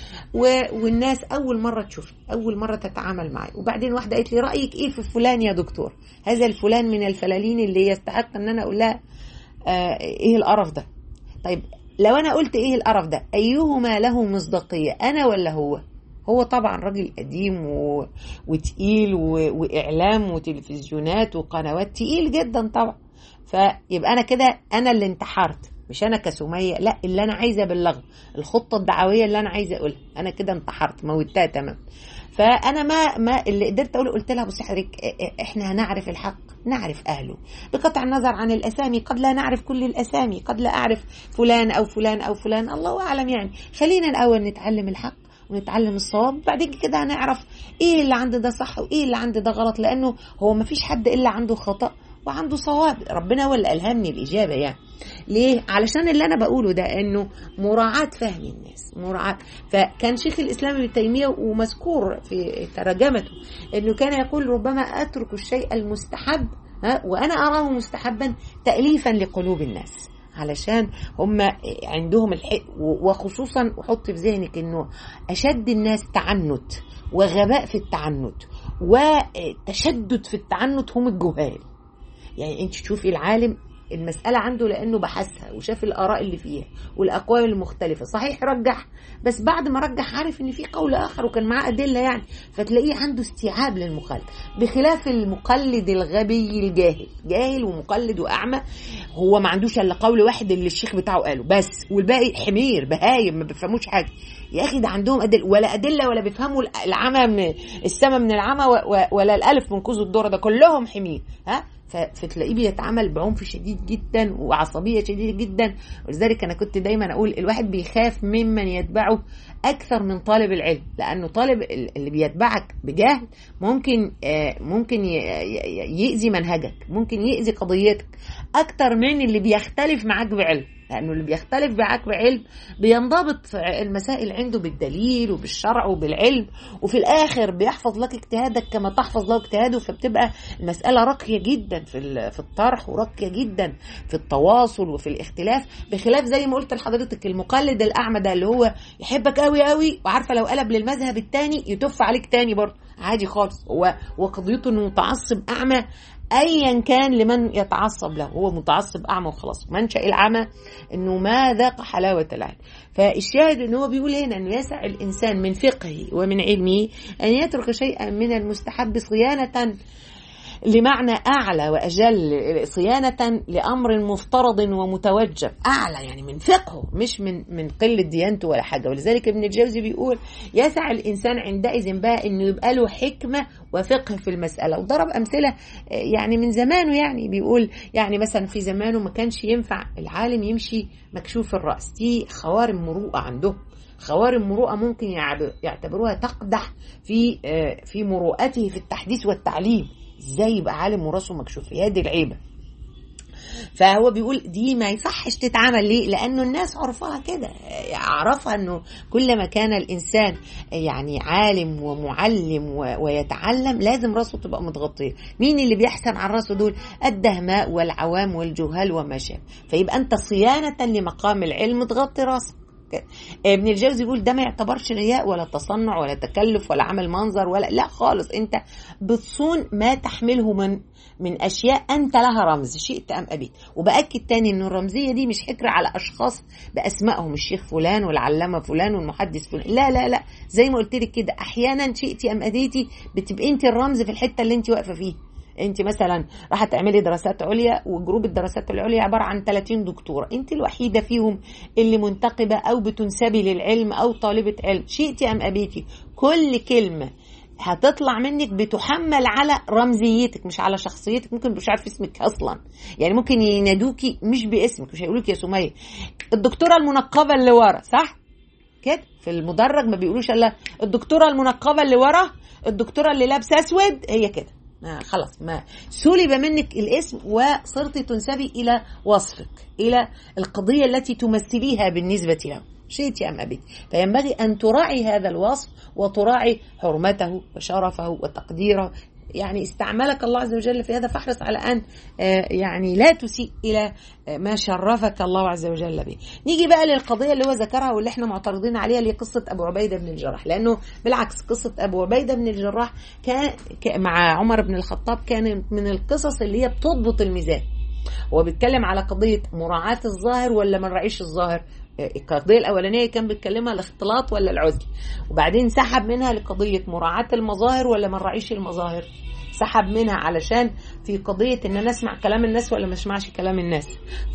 [SPEAKER 1] و- والناس اول مره تشوفني اول مره تتعامل معي وبعدين واحده قالت لي رايك ايه في فلان يا دكتور هذا الفلان من الفلالين اللي يستحق ان انا اقول لها آه، ايه القرف ده طيب لو انا قلت ايه القرف ده ايهما له مصداقيه انا ولا هو هو طبعا راجل قديم و... وتقيل و... واعلام وتلفزيونات وقنوات تقيل جدا طبعا فيبقى انا كده انا اللي انتحرت مش انا كسميه لا اللي انا عايزه ابلغه الخطه الدعويه اللي انا عايزه اقولها انا كده انتحرت موتها تمام فانا ما ما اللي قدرت اقوله قلت لها بصي حضرتك إ- إ- احنا هنعرف الحق نعرف اهله بقطع النظر عن الاسامي قد لا نعرف كل الاسامي قد لا اعرف فلان او فلان او فلان الله اعلم يعني خلينا الاول نتعلم الحق ونتعلم الصواب بعدين كده هنعرف ايه اللي عند ده صح وايه اللي عند ده غلط لانه هو ما فيش حد الا عنده خطأ وعنده صواب ربنا هو اللي الهمني الاجابه يعني ليه علشان اللي انا بقوله ده انه مراعاه فهم الناس مراعاه فكان شيخ الاسلام ابن تيميه ومذكور في ترجمته انه كان يقول ربما اترك الشيء المستحب ها وانا اراه مستحبا تاليفا لقلوب الناس علشان هم عندهم الحق وخصوصا وحط في ذهنك انه اشد الناس تعنت وغباء في التعنت وتشدد في التعنت هم الجهال يعني انت تشوفي العالم المسألة عنده لأنه بحثها وشاف الآراء اللي فيها والأقوال المختلفة صحيح رجح بس بعد ما رجح عارف إن في قول آخر وكان معاه أدلة يعني فتلاقيه عنده استيعاب للمخالف بخلاف المقلد الغبي الجاهل جاهل ومقلد وأعمى هو ما عندوش إلا قول واحد اللي الشيخ بتاعه قاله بس والباقي حمير بهايم ما بيفهموش حاجة يا أخي ده عندهم أدلة ولا أدلة ولا بيفهموا العمى من السما من العمى ولا الألف من كوز الدورة ده كلهم حمير ها فتلاقيه بيتعامل بعنف شديد جدا وعصبيه شديده جدا ولذلك انا كنت دايما اقول الواحد بيخاف ممن يتبعه اكثر من طالب العلم لانه طالب اللي بيتبعك بجهل ممكن ممكن يأذي منهجك ممكن يأذي قضيتك اكتر من اللي بيختلف معاك بعلم لانه اللي بيختلف معاك بعلم بينضبط المسائل عنده بالدليل وبالشرع وبالعلم وفي الاخر بيحفظ لك اجتهادك كما تحفظ له اجتهاده فبتبقى المساله راقيه جدا في في الطرح وراقيه جدا في التواصل وفي الاختلاف بخلاف زي ما قلت لحضرتك المقلد الاعمى ده اللي هو يحبك قوي قوي وعارفه لو قلب للمذهب الثاني يتف عليك تاني برضه عادي خالص هو وقضيته انه متعصب اعمى ايا كان لمن يتعصب له هو متعصب اعمى وخلاص منشا العمى انه ما ذاق حلاوه العلم فالشاهد ان هو بيقول هنا انه يسع الانسان من فقهه ومن علمه ان يترك شيئا من المستحب صيانه لمعنى أعلى وأجل صيانة لأمر مفترض ومتوجب أعلى يعني من فقهه مش من من قلة ديانته ولا حاجة ولذلك ابن الجوزي بيقول يسع الإنسان عندئذ بقى إنه يبقى له حكمة وفقه في المسألة وضرب أمثلة يعني من زمانه يعني بيقول يعني مثلا في زمانه ما كانش ينفع العالم يمشي مكشوف الرأس دي خوارم مروءة عندهم خوارم مروءة ممكن يعتبروها تقدح في في مروءته في التحديث والتعليم ازاي يبقى عالم وراسه مكشوف هي دي العيبه فهو بيقول دي ما يصحش تتعمل ليه لانه الناس عرفها كده عرفها انه كلما كان الانسان يعني عالم ومعلم ويتعلم لازم راسه تبقى متغطيه مين اللي بيحسن على راسه دول الدهماء والعوام والجهال وما شابه فيبقى انت صيانه لمقام العلم تغطي راسك ابن الجوزي بيقول ده ما يعتبرش رياء ولا تصنع ولا تكلف ولا عمل منظر ولا لا خالص انت بتصون ما تحمله من من اشياء انت لها رمز شئت ام ابيت وباكد تاني ان الرمزيه دي مش حكر على اشخاص باسمائهم الشيخ فلان والعلامه فلان والمحدث فلان لا لا لا زي ما قلت لك كده احيانا شئتي ام ابيتي بتبقي انت الرمز في الحته اللي انت واقفه فيها انت مثلا راح تعملي دراسات عليا وجروب الدراسات العليا عباره عن 30 دكتوره انت الوحيده فيهم اللي منتقبه او بتنسبي للعلم او طالبه علم شئتي ام ابيتي كل كلمه هتطلع منك بتحمل على رمزيتك مش على شخصيتك ممكن مش عارف اسمك اصلا يعني ممكن ينادوكي مش باسمك مش هيقولوك يا سميه الدكتوره المنقبه اللي ورا صح كده في المدرج ما بيقولوش الا الدكتوره المنقبه اللي ورا الدكتوره اللي لابسه اسود هي كده ما خلاص ما سلب منك الاسم وصرت تنسبي الى وصفك الى القضيه التي تمثليها بالنسبه له شئت ام ابيت فينبغي ان تراعي هذا الوصف وتراعي حرمته وشرفه وتقديره يعني استعملك الله عز وجل في هذا فاحرص على ان يعني لا تسيء الى ما شرفك الله عز وجل به. نيجي بقى للقضيه اللي هو ذكرها واللي احنا معترضين عليها اللي هي قصه ابو عبيده بن الجراح لانه بالعكس قصه ابو عبيده بن الجراح كان مع عمر بن الخطاب كانت من القصص اللي هي بتضبط الميزان. هو بيتكلم على قضيه مراعاه الظاهر ولا ما نراعيش الظاهر القضيه الاولانيه كان بيتكلمها الاختلاط ولا العزل وبعدين سحب منها لقضيه مراعاه المظاهر ولا ما نراعيش المظاهر سحب منها علشان في قضيه ان انا اسمع كلام الناس ولا ما اسمعش كلام الناس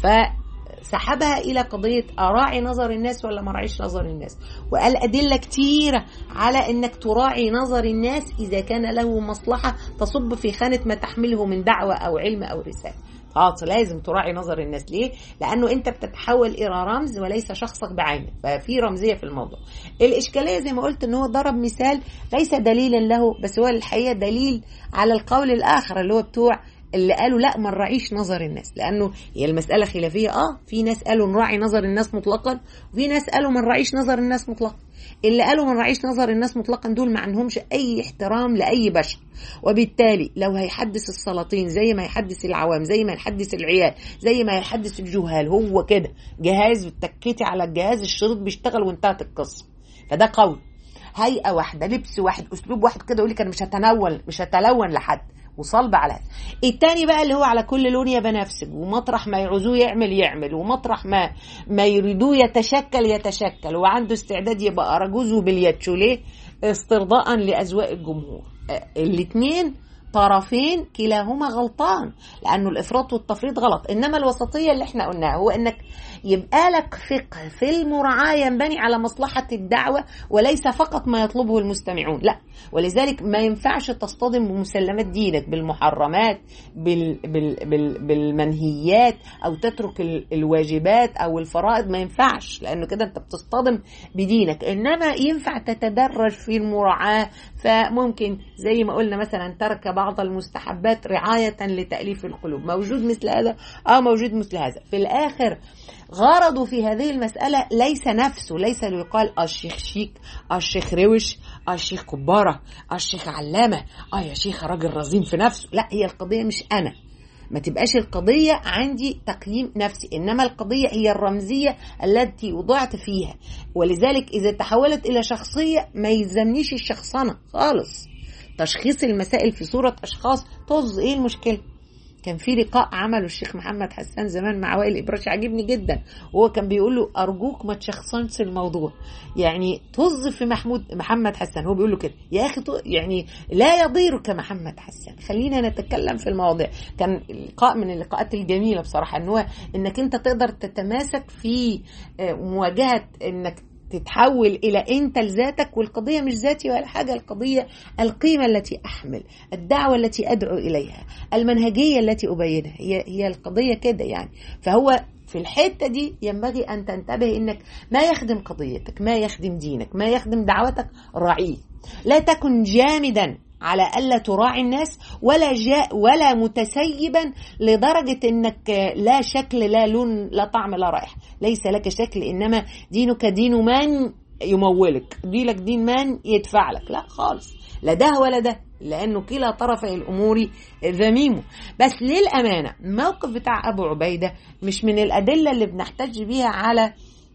[SPEAKER 1] فسحبها الى قضيه اراعي نظر الناس ولا ما اراعيش نظر الناس وقال ادله كتيره على انك تراعي نظر الناس اذا كان له مصلحه تصب في خانه ما تحمله من دعوه او علم او رساله خلاص لازم تراعي نظر الناس ليه؟ لانه انت بتتحول الى رمز وليس شخصك بعينه ففي رمزيه في الموضوع. الاشكاليه زي ما قلت ان هو ضرب مثال ليس دليلا له بس هو الحقيقه دليل على القول الاخر اللي هو بتوع اللي قالوا لا ما نراعيش نظر الناس لانه هي المساله خلافيه اه في ناس قالوا نراعي نظر الناس مطلقا وفي ناس قالوا ما نراعيش نظر الناس مطلقا اللي قالوا ما نراعيش نظر الناس مطلقا دول ما عندهمش اي احترام لاي بشر وبالتالي لو هيحدث السلاطين زي ما يحدث العوام زي ما يحدث العيال زي ما يحدث الجهال هو كده جهاز بتكتي على الجهاز الشريط بيشتغل وانتهت القصه فده قول هيئه واحده لبس واحد اسلوب واحد كده يقول لك انا مش هتنول مش هتلون لحد وصلب على هذا التاني بقى اللي هو على كل لون يا بنفسج ومطرح ما يعوزوه يعمل يعمل ومطرح ما ما يريدوه يتشكل يتشكل وعنده استعداد يبقى أرجوز وباليد ليه استرضاء لأذواق الجمهور الاثنين طرفين كلاهما غلطان لانه الافراط والتفريط غلط انما الوسطيه اللي احنا قلناها هو انك يبقى لك فقه في المراعاه ينبني على مصلحه الدعوه وليس فقط ما يطلبه المستمعون لا ولذلك ما ينفعش تصطدم بمسلمات دينك بالمحرمات بال بال بال بالمنهيات او تترك الواجبات او الفرائض ما ينفعش لانه كده انت بتصطدم بدينك انما ينفع تتدرج في المراعاه فممكن زي ما قلنا مثلا ترك بعض المستحبات رعاية لتأليف القلوب موجود مثل هذا اه موجود مثل هذا في الآخر غرضه في هذه المسألة ليس نفسه ليس ليقال اه الشيخ شيك اه الشيخ روش اه الشيخ كبارة اه الشيخ علامة اه يا شيخ راجل رزين في نفسه لا هي القضية مش أنا ما تبقاش القضية عندي تقييم نفسي إنما القضية هي الرمزية التي وضعت فيها ولذلك إذا تحولت إلى شخصية ما يلزمنيش الشخصنة خالص تشخيص المسائل في صورة أشخاص طز إيه المشكلة كان في لقاء عمله الشيخ محمد حسان زمان مع وائل إبراش عجبني جدا وهو كان بيقول له أرجوك ما تشخصنش الموضوع يعني طز في محمود محمد حسان هو بيقول له كده يا أخي يعني لا يضيرك محمد حسان خلينا نتكلم في المواضيع كان لقاء من اللقاءات الجميلة بصراحة إن هو إنك أنت تقدر تتماسك في مواجهة إنك تتحول الى انت لذاتك والقضيه مش ذاتي ولا حاجه القضيه القيمه التي احمل الدعوه التي ادعو اليها المنهجيه التي ابينها هي هي القضيه كده يعني فهو في الحته دي ينبغي ان تنتبه انك ما يخدم قضيتك ما يخدم دينك ما يخدم دعوتك راعيه لا تكن جامدا على الا تراعي الناس ولا جاء ولا متسيبا لدرجه انك لا شكل لا لون لا طعم لا رائحه ليس لك شكل انما دينك دين من يمولك دينك دين من يدفع لك لا خالص لا ده ولا ده لانه كلا طرفي الامور ذميم بس للامانه الموقف بتاع ابو عبيده مش من الادله اللي بنحتج بيها على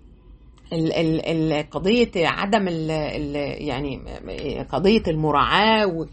[SPEAKER 1] قضية عدم ال ال يعني قضية المراعاة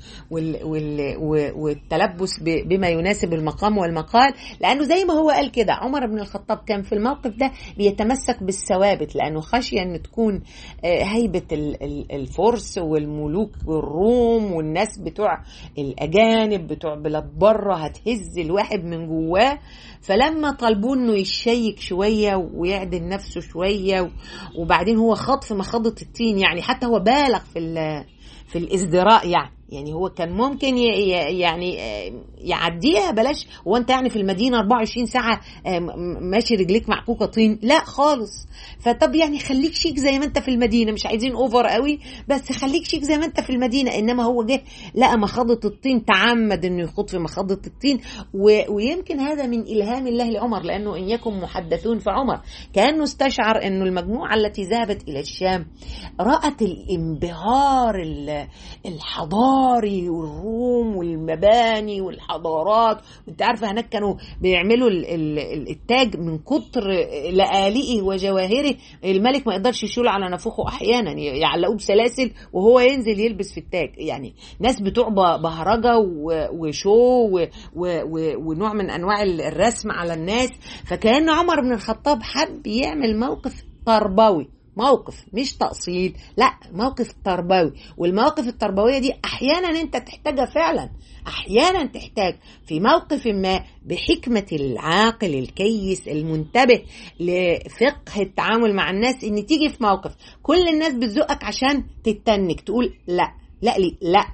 [SPEAKER 1] والتلبس بما يناسب المقام والمقال لأنه زي ما هو قال كده عمر بن الخطاب كان في الموقف ده بيتمسك بالثوابت لأنه خشية أن تكون هيبة الفرس والملوك والروم والناس بتوع الأجانب بتوع بلاد بره هتهز الواحد من جواه فلما طلبوه انه يشيك شويه ويعدل نفسه شويه وبعدين هو خاض في مخاضه التين يعني حتى هو بالغ في في الازدراء يعني يعني هو كان ممكن ي- ي- يعني آه، يعديها بلاش هو انت يعني في المدينه 24 ساعه آه، م- م- ماشي رجليك معكوكه طين لا خالص فطب يعني خليك شيك زي ما انت في المدينه مش عايزين اوفر قوي بس خليك شيك زي ما انت في المدينه انما هو جه لقى مخاضه الطين تعمد انه يخوض في مخاضه الطين و- ويمكن هذا من الهام الله لعمر لانه ان يكن محدثون فعمر كانه استشعر انه المجموعه التي ذهبت الى الشام رأت الانبهار ال- الحضاري والروم والمباني والحضارات انت عارفه هناك كانوا بيعملوا ال- ال- التاج من كتر لآلئه وجواهره الملك ما يقدرش يشيله على نافوخه احيانا يعلقوه بسلاسل وهو ينزل يلبس في التاج يعني ناس بتوع ب- بهرجه و- وشو و- و- و- ونوع من انواع الرسم على الناس فكان عمر بن الخطاب حب يعمل موقف تربوي موقف مش تأصيل لا موقف تربوي والمواقف التربوية دي أحيانا أنت تحتاجها فعلا أحيانا تحتاج في موقف ما بحكمة العاقل الكيس المنتبه لفقه التعامل مع الناس إن تيجي في موقف كل الناس بتزقك عشان تتنك تقول لا لا لي لا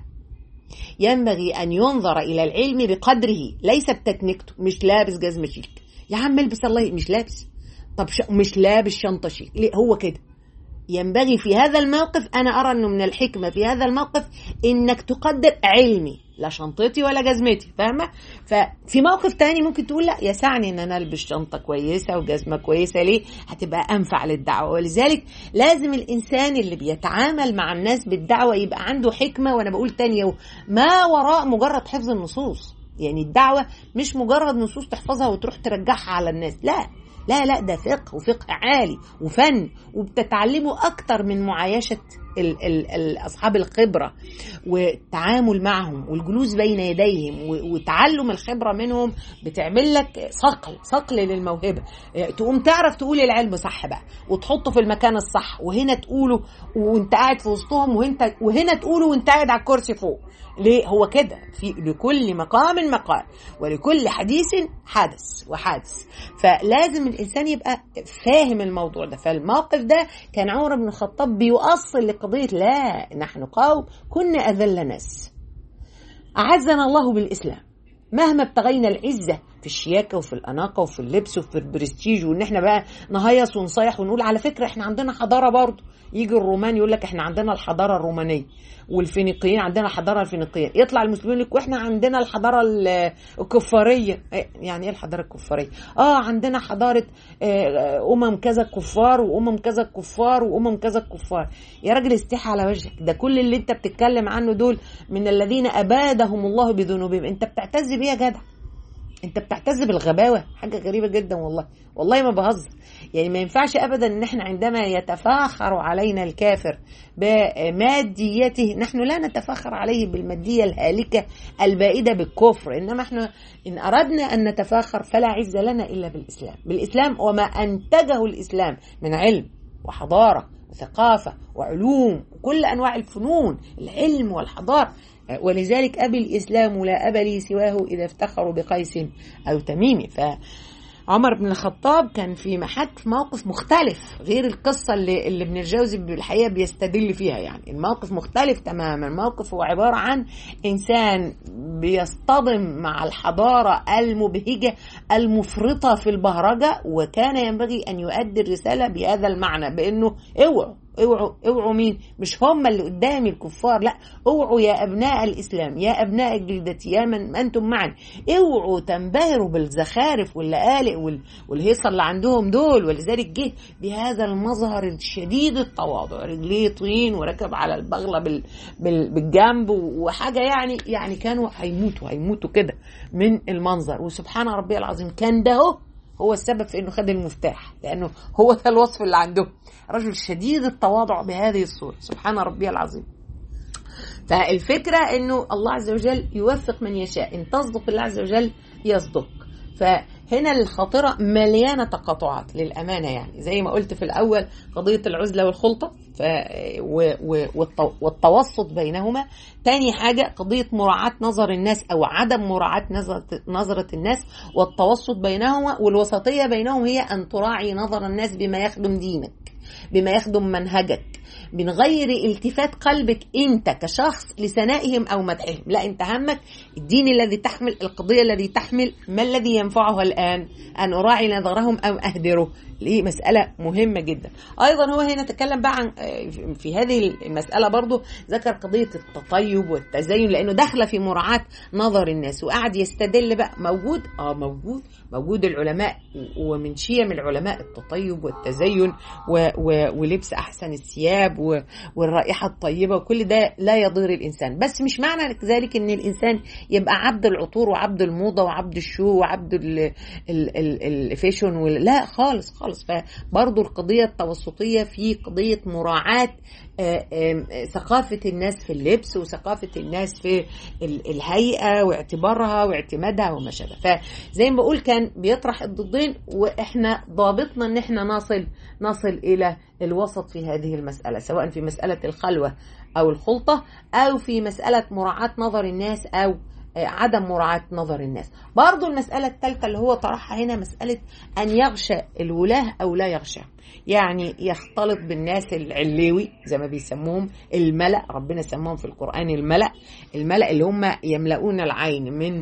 [SPEAKER 1] ينبغي أن ينظر إلى العلم بقدره ليس بتكنيكته مش لابس جزمة شيك يا عم البس الله مش لابس طب ش... مش لابس شنطة شيك ليه هو كده ينبغي في هذا الموقف أنا أرى أنه من الحكمة في هذا الموقف إنك تقدر علمي لا شنطتي ولا جزمتي فاهمة ففي موقف تاني ممكن تقول لا يسعني ان انا البس شنطة كويسة وجزمة كويسة ليه هتبقى انفع للدعوة ولذلك لازم الانسان اللي بيتعامل مع الناس بالدعوة يبقى عنده حكمة وانا بقول تانية ما وراء مجرد حفظ النصوص يعني الدعوة مش مجرد نصوص تحفظها وتروح ترجعها على الناس لا لا لا ده فقه وفقه عالي وفن وبتتعلموا اكتر من معايشة ال ال ال اصحاب الخبرة والتعامل معهم والجلوس بين يديهم و- وتعلم الخبرة منهم بتعمل لك صقل صقل للموهبة إيه، تقوم تعرف تقول العلم صح بقى وتحطه في المكان الصح وهنا تقوله وانت قاعد في وسطهم وانت وهنا تقوله وانت قاعد على الكرسي فوق ليه هو كده في لكل مقام مقال ولكل حديث حدث وحادث فلازم الانسان يبقى فاهم الموضوع ده فالموقف ده كان عمر بن الخطاب بيؤصل لقضيه لا نحن قوم كنا اذل ناس اعزنا الله بالاسلام مهما ابتغينا العزه في الشياكه وفي الاناقه وفي اللبس وفي البرستيج وان احنا بقى نهيص ونصيح ونقول على فكره احنا عندنا حضاره برضه يجي الرومان يقول لك احنا عندنا الحضاره الرومانيه والفينيقيين عندنا الحضاره الفينيقيه يطلع المسلمين يقول واحنا عندنا الحضاره ال- الكفاريه إيه يعني ايه الحضاره الكفاريه اه عندنا حضاره آه، امم كذا كفار وامم كذا كفار وامم كذا كفار يا راجل استحي على وجهك ده كل اللي انت بتتكلم عنه دول من الذين ابادهم الله بذنوبهم انت بتعتز بيه يا جدع انت بتعتز بالغباوه حاجه غريبه جدا والله والله ما بهزر يعني ما ينفعش ابدا ان احنا عندما يتفاخر علينا الكافر بماديته نحن لا نتفاخر عليه بالماديه الهالكه البائده بالكفر انما احنا ان اردنا ان نتفاخر فلا عز لنا الا بالاسلام بالاسلام وما انتجه الاسلام من علم وحضاره وثقافه وعلوم وكل انواع الفنون العلم والحضاره ولذلك أبي الإسلام لا أبا لي سواه إذا افتخروا بقيس أو تميم فعمر بن الخطاب كان في محك موقف مختلف غير القصة اللي, اللي ابن الجوزي بالحقيقة بيستدل فيها يعني الموقف مختلف تماما الموقف هو عبارة عن إنسان بيصطدم مع الحضارة المبهجة المفرطة في البهرجة وكان ينبغي أن يؤدي الرسالة بهذا المعنى بأنه اوعوا اوعوا اوعوا مين مش هم اللي قدامي الكفار لا اوعوا يا ابناء الاسلام يا ابناء الجلدة يا من انتم معا اوعوا تنبهروا بالزخارف واللآلئ وال- والهيصه اللي عندهم دول ولذلك جه بهذا المظهر الشديد التواضع رجليه طين وركب على البغله بال... بال... بالجنب وحاجه يعني يعني كانوا هيموتوا هيموتوا كده من المنظر وسبحان ربي العظيم كان ده هو هو السبب في انه خد المفتاح لانه هو ده الوصف اللي عنده رجل شديد التواضع بهذه الصوره سبحان ربي العظيم فالفكره انه الله عز وجل يوفق من يشاء ان تصدق الله عز وجل يصدق فهنا الخاطرة مليانة تقاطعات للأمانة يعني زي ما قلت في الأول قضية العزلة والخلطة ف... و... و... والتو... والتوسط بينهما تاني حاجة قضية مراعاة نظر الناس أو عدم مراعاة نظرة, نظرة الناس والتوسط بينهما والوسطية بينهم هي أن تراعي نظر الناس بما يخدم دينك بما يخدم منهجك من غير التفات قلبك انت كشخص لثنائهم او مدحهم لا انت همك الدين الذي تحمل القضيه الذي تحمل ما الذي ينفعها الان ان اراعي نظرهم او اهدره ليه مسألة مهمة جدا أيضا هو هنا تكلم بقى عن في هذه المسألة برضو ذكر قضية التطيب والتزين لأنه داخلة في مراعاة نظر الناس وقعد يستدل بقى موجود اه موجود موجود العلماء ومن شيم العلماء التطيب والتزين و و ولبس أحسن الثياب والرائحة الطيبة وكل ده لا يضر الإنسان بس مش معنى ذلك إن الإنسان يبقى عبد العطور وعبد الموضة وعبد الشو وعبد الفيشن لا خالص خالص خالص فبرضو القضية التوسطية في قضية مراعاة ثقافة الناس في اللبس وثقافة الناس في الهيئة واعتبارها واعتمادها وما شابه فزي ما بقول كان بيطرح الضدين واحنا ضابطنا ان احنا نصل نصل الى الوسط في هذه المسألة سواء في مسألة الخلوة او الخلطة او في مسألة مراعاة نظر الناس او عدم مراعاة نظر الناس برضو المسألة الثالثة اللي هو طرحها هنا مسألة أن يغشى الولاة أو لا يغشى يعني يختلط بالناس العليوي زي ما بيسموهم الملأ ربنا سموهم في القرآن الملأ الملأ اللي هم يملؤون العين من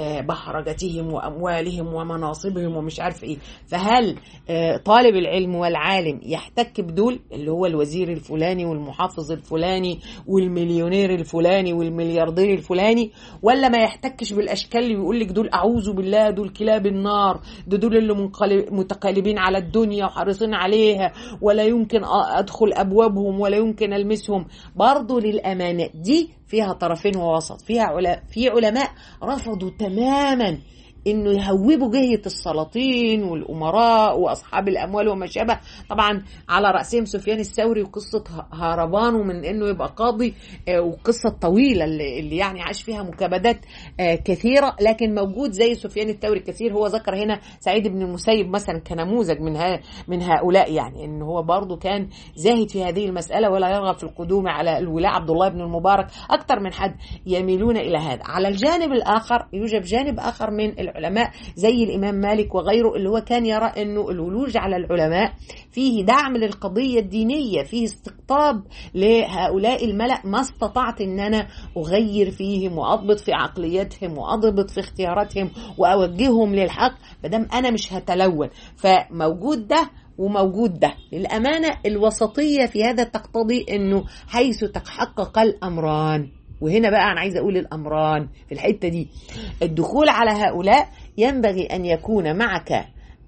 [SPEAKER 1] بحرجتهم وأموالهم ومناصبهم ومش عارف إيه فهل طالب العلم والعالم يحتك بدول اللي هو الوزير الفلاني والمحافظ الفلاني والمليونير الفلاني والملياردير الفلاني ولا ما يحتكش بالأشكال اللي بيقول لك دول أعوذ بالله دول كلاب النار ده دول اللي متقلبين على الدنيا وحريصين عليها ولا يمكن ادخل ابوابهم ولا يمكن المسهم برضه للامانه دي فيها طرفين ووسط فيها علا في علماء رفضوا تماما انه يهوبوا جهه السلاطين والامراء واصحاب الاموال وما شابه طبعا على راسهم سفيان الثوري وقصه هربانه من انه يبقى قاضي وقصه طويله اللي يعني عاش فيها مكابدات كثيره لكن موجود زي سفيان الثوري كثير هو ذكر هنا سعيد بن المسيب مثلا كنموذج من من هؤلاء يعني ان هو برضه كان زاهد في هذه المساله ولا يرغب في القدوم على الولاء عبد الله بن المبارك اكثر من حد يميلون الى هذا على الجانب الاخر يوجد جانب اخر من العلماء العلماء زي الإمام مالك وغيره اللي هو كان يرى أنه الولوج على العلماء فيه دعم للقضية الدينية فيه استقطاب لهؤلاء الملأ ما استطعت أن أنا أغير فيهم وأضبط في عقليتهم وأضبط في اختياراتهم وأوجههم للحق مدام أنا مش هتلون فموجود ده وموجود ده للأمانة الوسطية في هذا تقتضي أنه حيث تحقق الأمران وهنا بقى أنا عايزة أقول الأمران في الحتة دي الدخول على هؤلاء ينبغي أن يكون معك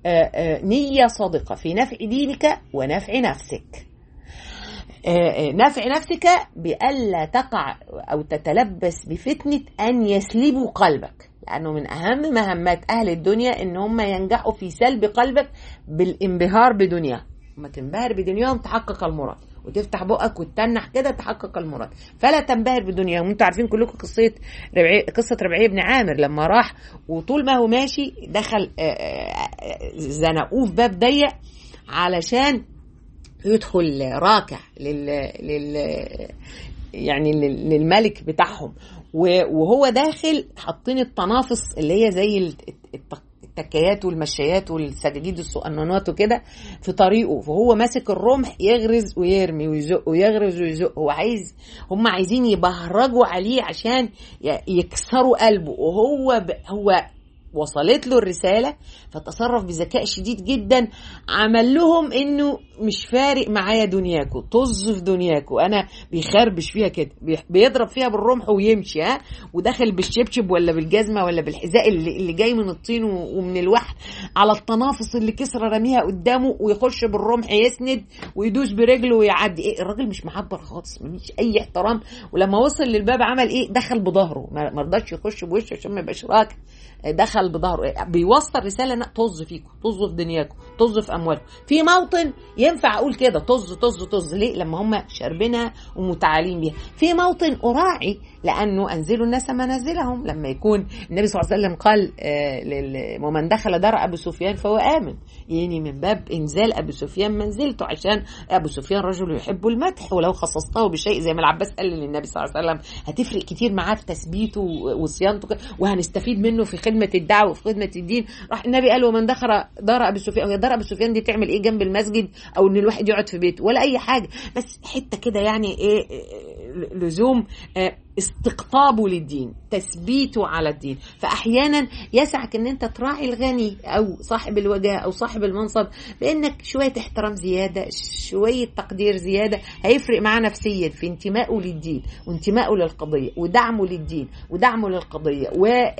[SPEAKER 1] نية صادقة في نفع دينك ونفع نفسك نفع نفسك بألا تقع أو تتلبس بفتنة أن يسلبوا قلبك لأنه من أهم مهمات أهل الدنيا إن هم ينجحوا في سلب قلبك بالانبهار بدنيا لما تنبهر بدنياهم تحقق المراد وتفتح بقك وتتنح كده تحقق المراد فلا تنبهر بدنياهم انتوا عارفين كلكم قصه ربعي قصه ربعي بن عامر لما راح وطول ما هو ماشي دخل زنقوه في باب ضيق علشان يدخل راكع لل, لل يعني للملك بتاعهم وهو داخل حاطين التنافس اللي هي زي التكايات والمشايات والسجاجيد الصقنانات وكده في طريقه فهو ماسك الرمح يغرز ويرمي ويزق ويغرز ويزق هو عايز هم عايزين يبهرجوا عليه عشان يكسروا قلبه وهو ب... هو وصلت له الرسالة فتصرف بذكاء شديد جدا عمل لهم انه مش فارق معايا دنياكو طز في دنياكو انا بيخربش فيها كده بيضرب فيها بالرمح ويمشي ها وداخل بالشبشب ولا بالجزمة ولا بالحذاء اللي, اللي جاي من الطين ومن الوحل على التنافس اللي كسرى رميها قدامه ويخش بالرمح يسند ويدوس برجله ويعدي ايه الراجل مش معبر خالص مفيش اي احترام ولما وصل للباب عمل ايه دخل بظهره ما رضاش يخش بوشه عشان ما يبقاش راكع دخل بظهره بيوصل رساله لا طز فيكم طز في دنياكم طز في اموالكم في موطن ينفع اقول كده طز طز طز ليه لما هم شاربينها ومتعالين بيها في موطن اراعي لانه انزلوا الناس منازلهم لما يكون النبي صلى الله عليه وسلم قال آه ومن دخل دار ابو سفيان فهو امن يعني من باب انزال ابو سفيان منزلته عشان ابو سفيان رجل يحب المدح ولو خصصته بشيء زي ما العباس قال للنبي صلى الله عليه وسلم هتفرق كتير معاه في تثبيته وصيانته وهنستفيد منه في خدمه الدين الدعوه وفي خدمه الدين راح النبي قال ومن دخل دار ابي سفيان هي دار ابي سفيان دي تعمل ايه جنب المسجد او ان الواحد يقعد في بيته ولا اي حاجه بس حته كده يعني ايه لزوم استقطابه للدين تثبيته على الدين فاحيانا يسعك ان انت تراعي الغني او صاحب الوجاه او صاحب المنصب بانك شويه احترام زياده شويه تقدير زياده هيفرق معاه نفسيا في انتمائه للدين وانتمائه للقضيه ودعمه للدين ودعمه للقضيه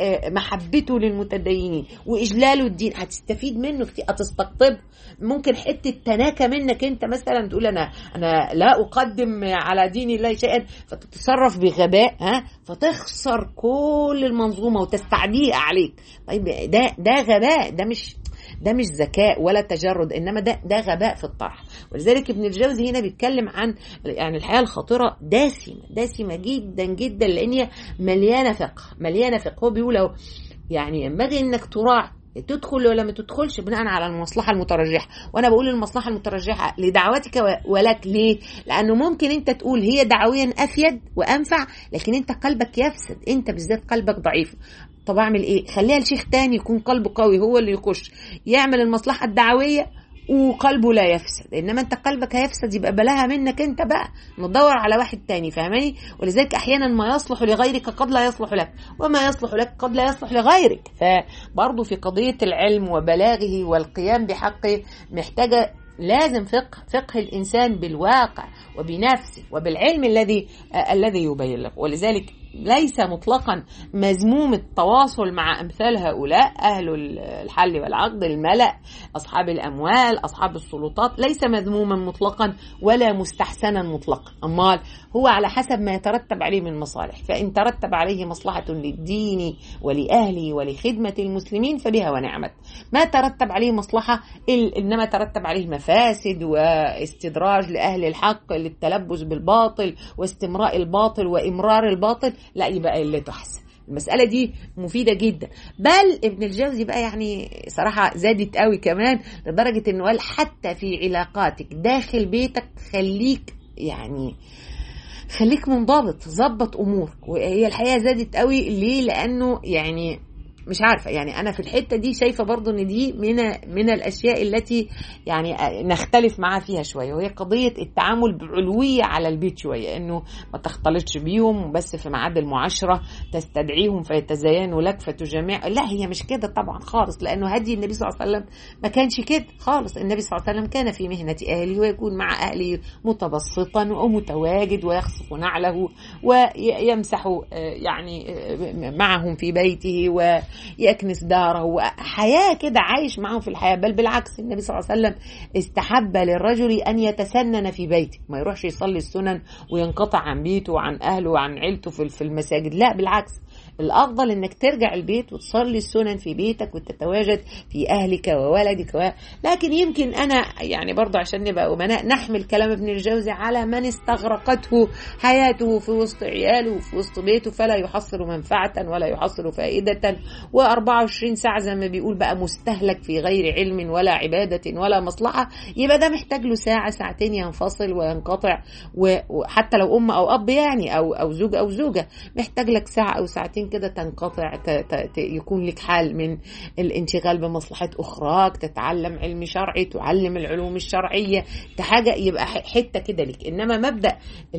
[SPEAKER 1] ومحبته للمتدينين واجلاله الدين هتستفيد منه كتير هتستقطبه ممكن حته تناكه منك انت مثلا تقول انا انا لا اقدم على دين الله شيئا فتتصرف بغباء ها فتخسر كل المنظومه وتستعديها عليك طيب ده ده غباء ده مش ده مش ذكاء ولا تجرد انما ده ده غباء في الطرح ولذلك ابن الجوزي هنا بيتكلم عن يعني الحياه الخطيره دسمه دسمه جدا جدا لان هي مليانه فقه مليانه فقه هو بيقول يعني ينبغي انك تراعي تدخل ولا ما تدخلش بناء على المصلحة المترجحة وأنا بقول المصلحة المترجحة لدعوتك ولك ليه لأنه ممكن أنت تقول هي دعويا أفيد وأنفع لكن أنت قلبك يفسد أنت بالذات قلبك ضعيف طب أعمل إيه خليها لشيخ تاني يكون قلبه قوي هو اللي يخش يعمل المصلحة الدعوية وقلبه لا يفسد انما انت قلبك هيفسد يبقى بلاها منك انت بقى ندور على واحد تاني فاهماني ولذلك احيانا ما يصلح لغيرك قد لا يصلح لك وما يصلح لك قد لا يصلح لغيرك فبرضه في قضيه العلم وبلاغه والقيام بحقه محتاجه لازم فقه فقه الانسان بالواقع وبنفسه وبالعلم الذي آه الذي يبين له ولذلك ليس مطلقا مذموم التواصل مع امثال هؤلاء اهل الحل والعقد الملا اصحاب الاموال اصحاب السلطات ليس مذموما مطلقا ولا مستحسنا مطلقا امال هو على حسب ما يترتب عليه من مصالح فان ترتب عليه مصلحه للدين ولاهله ولخدمه المسلمين فبها ونعمت ما ترتب عليه مصلحه انما ترتب عليه مفاسد واستدراج لاهل الحق للتلبس بالباطل واستمراء الباطل وامرار الباطل لا يبقى اللي تحسن المسألة دي مفيدة جدا بل ابن الجوزي بقى يعني صراحة زادت قوي كمان لدرجة انه قال حتى في علاقاتك داخل بيتك خليك يعني خليك منضبط ظبط امورك وهي الحقيقه زادت قوي ليه لانه يعني مش عارفه يعني انا في الحته دي شايفه برضو ان دي من من الاشياء التي يعني نختلف معاها فيها شويه وهي قضيه التعامل بعلويه على البيت شويه انه ما تختلطش بيهم بس في ميعاد المعاشره تستدعيهم فيتزينوا لك فتجامع لا هي مش كده طبعا خالص لانه هدي النبي صلى الله عليه وسلم ما كانش كده خالص النبي صلى الله عليه وسلم كان في مهنه اهله ويكون مع اهله متبسطا ومتواجد ويخصف نعله ويمسح يعني معهم في بيته و يكنس داره وحياة كده عايش معهم في الحياة بل بالعكس النبي صلى الله عليه وسلم استحب للرجل أن يتسنن في بيته ما يروحش يصلي السنن وينقطع عن بيته وعن أهله وعن عيلته في المساجد لا بالعكس الافضل انك ترجع البيت وتصلي السنن في بيتك وتتواجد في اهلك وولدك و... لكن يمكن انا يعني برضه عشان نبقى امناء نحمل كلام ابن الجوزي على من استغرقته حياته في وسط عياله وفي وسط بيته فلا يحصل منفعه ولا يحصل فائده و24 ساعه زي ما بيقول بقى مستهلك في غير علم ولا عباده ولا مصلحه يبقى ده محتاج له ساعه ساعتين ينفصل وينقطع وحتى لو ام او اب يعني او او زوج او زوجه محتاج لك ساعه او ساعتين كده تنقطع ت... ت... يكون لك حال من الانشغال بمصلحة أخراك تتعلم علم شرعي تعلم العلوم الشرعية حاجة يبقى حتة كده لك إنما مبدأ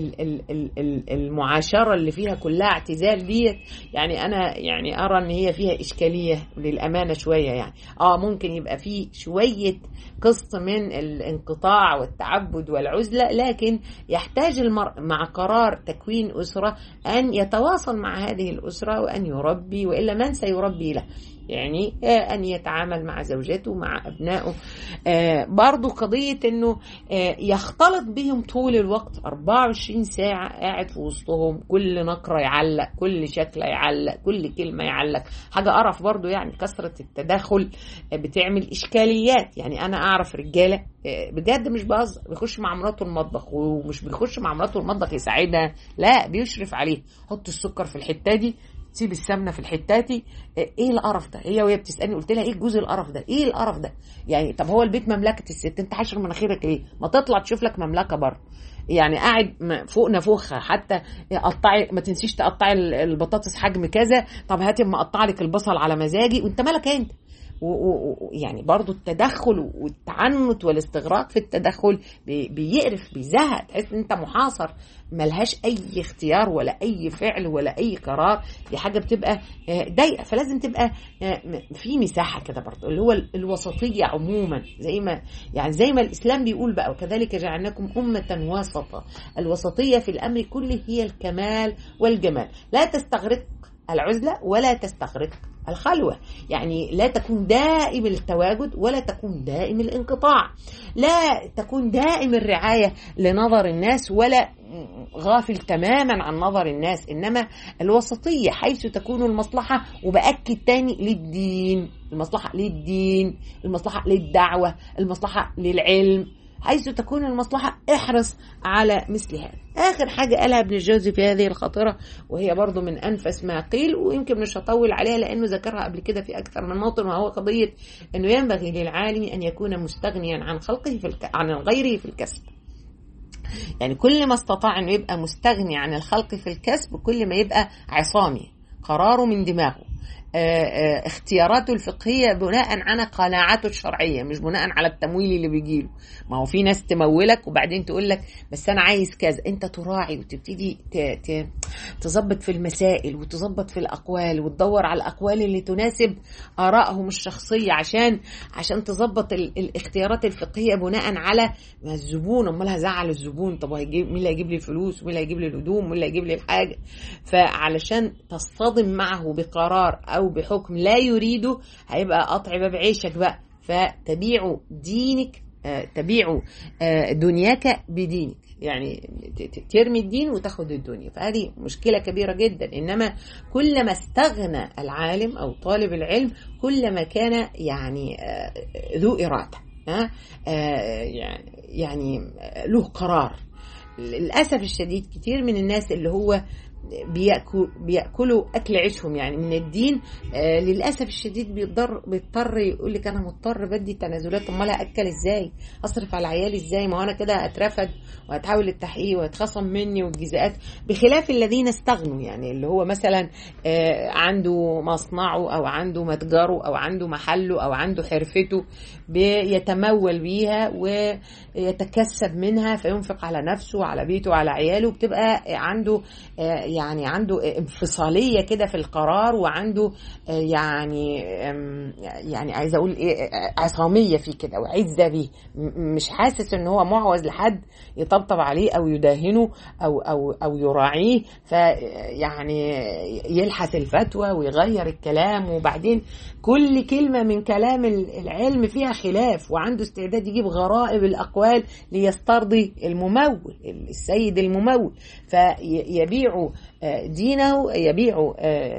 [SPEAKER 1] المعاشرة اللي فيها كلها اعتزال ديت يعني أنا يعني أرى إن هي فيها إشكالية للأمانة شوية يعني آه ممكن يبقى فيه شوية قسط من الانقطاع والتعبد والعزلة لكن يحتاج المرء مع قرار تكوين أسرة أن يتواصل مع هذه الأسرة وأن يربي وإلا من سيربي له يعني أن يتعامل مع زوجته مع أبنائه برضو قضية أنه يختلط بهم طول الوقت 24 ساعة قاعد في وسطهم كل نقرة يعلق كل شكلة يعلق كل كلمة يعلق حاجة قرف برضو يعني كثرة التدخل بتعمل إشكاليات يعني أنا أعرف رجالة بجد مش بهزر بيخش مع مراته المطبخ ومش بيخش مع مراته المطبخ يساعدها لا بيشرف عليه حط السكر في الحتة دي تسيب السمنه في الحتاتي ايه القرف ده هي وهي بتسالني قلت لها ايه الجوز القرف ده ايه القرف ده يعني طب هو البيت مملكه الست انت حاشر مناخيرك ليه ما تطلع تشوف لك مملكه بره يعني قاعد فوق نافوخها حتى قطعي ما تنسيش تقطعي البطاطس حجم كذا طب هاتي اما اقطع لك البصل على مزاجي وانت مالك انت ويعني برضو التدخل والتعنت والاستغراق في التدخل بيقرف بيزهق تحس ان انت محاصر ملهاش اي اختيار ولا اي فعل ولا اي قرار دي حاجه بتبقى ضيقه فلازم تبقى في مساحه كده برضو اللي هو الوسطيه عموما زي ما يعني زي ما الاسلام بيقول بقى وكذلك جعلناكم امه وسطا الوسطيه في الامر كله هي الكمال والجمال لا تستغرق العزله ولا تستغرق الخلوة يعني لا تكون دائم التواجد ولا تكون دائم الانقطاع لا تكون دائم الرعاية لنظر الناس ولا غافل تماما عن نظر الناس إنما الوسطية حيث تكون المصلحة وبأكد تاني للدين المصلحة للدين المصلحة للدعوة المصلحة للعلم حيث تكون المصلحة احرص على مثل هذا آخر حاجة قالها ابن الجوزي في هذه الخاطرة وهي برضو من أنفس ما قيل ويمكن مش هطول عليها لأنه ذكرها قبل كده في أكثر من موطن وهو قضية أنه ينبغي للعالم أن يكون مستغنيا عن خلقه في الك... عن غيره في الكسب يعني كل ما استطاع أنه يبقى مستغني عن الخلق في الكسب كل ما يبقى عصامي قراره من دماغه اختياراته الفقهية بناء على قناعاته الشرعية مش بناء على التمويل اللي بيجيله ما هو في ناس تمولك وبعدين تقول لك بس أنا عايز كذا أنت تراعي وتبتدي تظبط في المسائل وتظبط في الأقوال وتدور على الأقوال اللي تناسب آرائهم الشخصية عشان عشان تظبط الاختيارات الفقهية بناء على ما الزبون أمال هزعل الزبون طب هيجيب مين اللي هيجيب لي الفلوس ومين اللي هيجيب لي الهدوم ومين اللي هيجيب لي الحاجة فعلشان تصطدم معه بقرار أو بحكم لا يريده هيبقى قطع باب عيشك بقى فتبيع دينك تبيع دنياك بدينك يعني ترمي الدين وتاخد الدنيا فهذه مشكلة كبيرة جدا إنما كلما استغنى العالم أو طالب العلم كلما كان يعني ذو إرادة يعني له قرار للأسف الشديد كتير من الناس اللي هو بيأكل بياكلوا اكل عيشهم يعني من الدين آه للاسف الشديد بيضطر بيضطر يقول لك انا مضطر بدي تنازلات امال هاكل ازاي اصرف على عيالي ازاي ما هو انا كده هترفد وهتحاول للتحقيق وهتخصم مني والجزاءات بخلاف الذين استغنوا يعني اللي هو مثلا آه عنده مصنعه او عنده متجره او عنده محله او عنده حرفته بيتمول بيها ويتكسب منها فينفق على نفسه وعلى بيته وعلى عياله بتبقى عنده آه يعني عنده انفصاليه كده في القرار وعنده يعني يعني عايزه اقول ايه عصاميه فيه كده وعزه بيه مش حاسس ان هو معوز لحد يطبطب عليه او يداهنه او او او يراعيه فيعني يلحس الفتوى ويغير الكلام وبعدين كل كلمه من كلام العلم فيها خلاف وعنده استعداد يجيب غرائب الاقوال ليسترضي الممول السيد الممول فيبيع دينه يبيع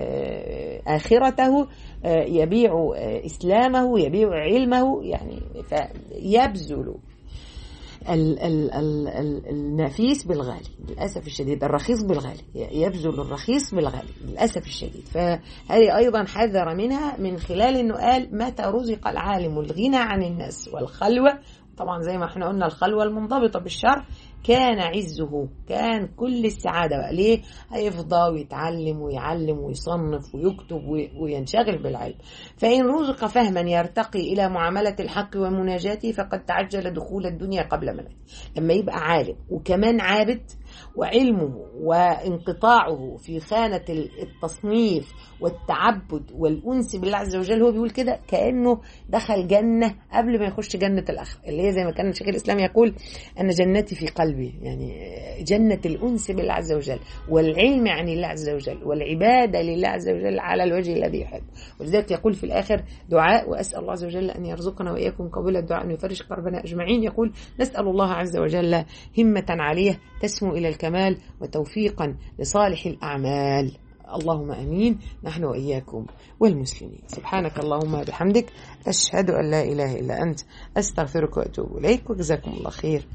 [SPEAKER 1] آخرته يبيع إسلامه يبيع علمه يعني فيبذل ال ال ال ال النفيس بالغالي للأسف الشديد الرخيص بالغالي يبذل الرخيص بالغالي للأسف الشديد فهذه أيضا حذر منها من خلال أنه قال متى رزق العالم الغنى عن الناس والخلوة طبعا زي ما احنا قلنا الخلوة المنضبطة بالشرع كان عزه كان كل السعادة بقى ليه هيفضى ويتعلم ويعلم ويصنف ويكتب وينشغل بالعلم فإن رزق فهما يرتقي إلى معاملة الحق ومناجاته فقد تعجل دخول الدنيا قبل منه لما يبقى عالم وكمان عابد وعلمه وانقطاعه في خانة التصنيف والتعبد والأنس بالله عز وجل هو بيقول كده كأنه دخل جنة قبل ما يخش جنة الآخرة اللي هي زي ما كان شيخ الإسلام يقول أن جنتي في قلبي يعني جنة الأنس بالله عز وجل والعلم عن الله عز وجل والعبادة لله عز وجل على الوجه الذي يحب ولذلك يقول في الآخر دعاء وأسأل الله عز وجل أن يرزقنا وإياكم قبول الدعاء أن يفرج كربنا أجمعين يقول نسأل الله عز وجل همة عالية تسمو إلى الكمال وتوفيقا لصالح الأعمال اللهم امين نحن واياكم والمسلمين سبحانك اللهم بحمدك اشهد ان لا اله الا انت استغفرك واتوب اليك وجزاكم الله خير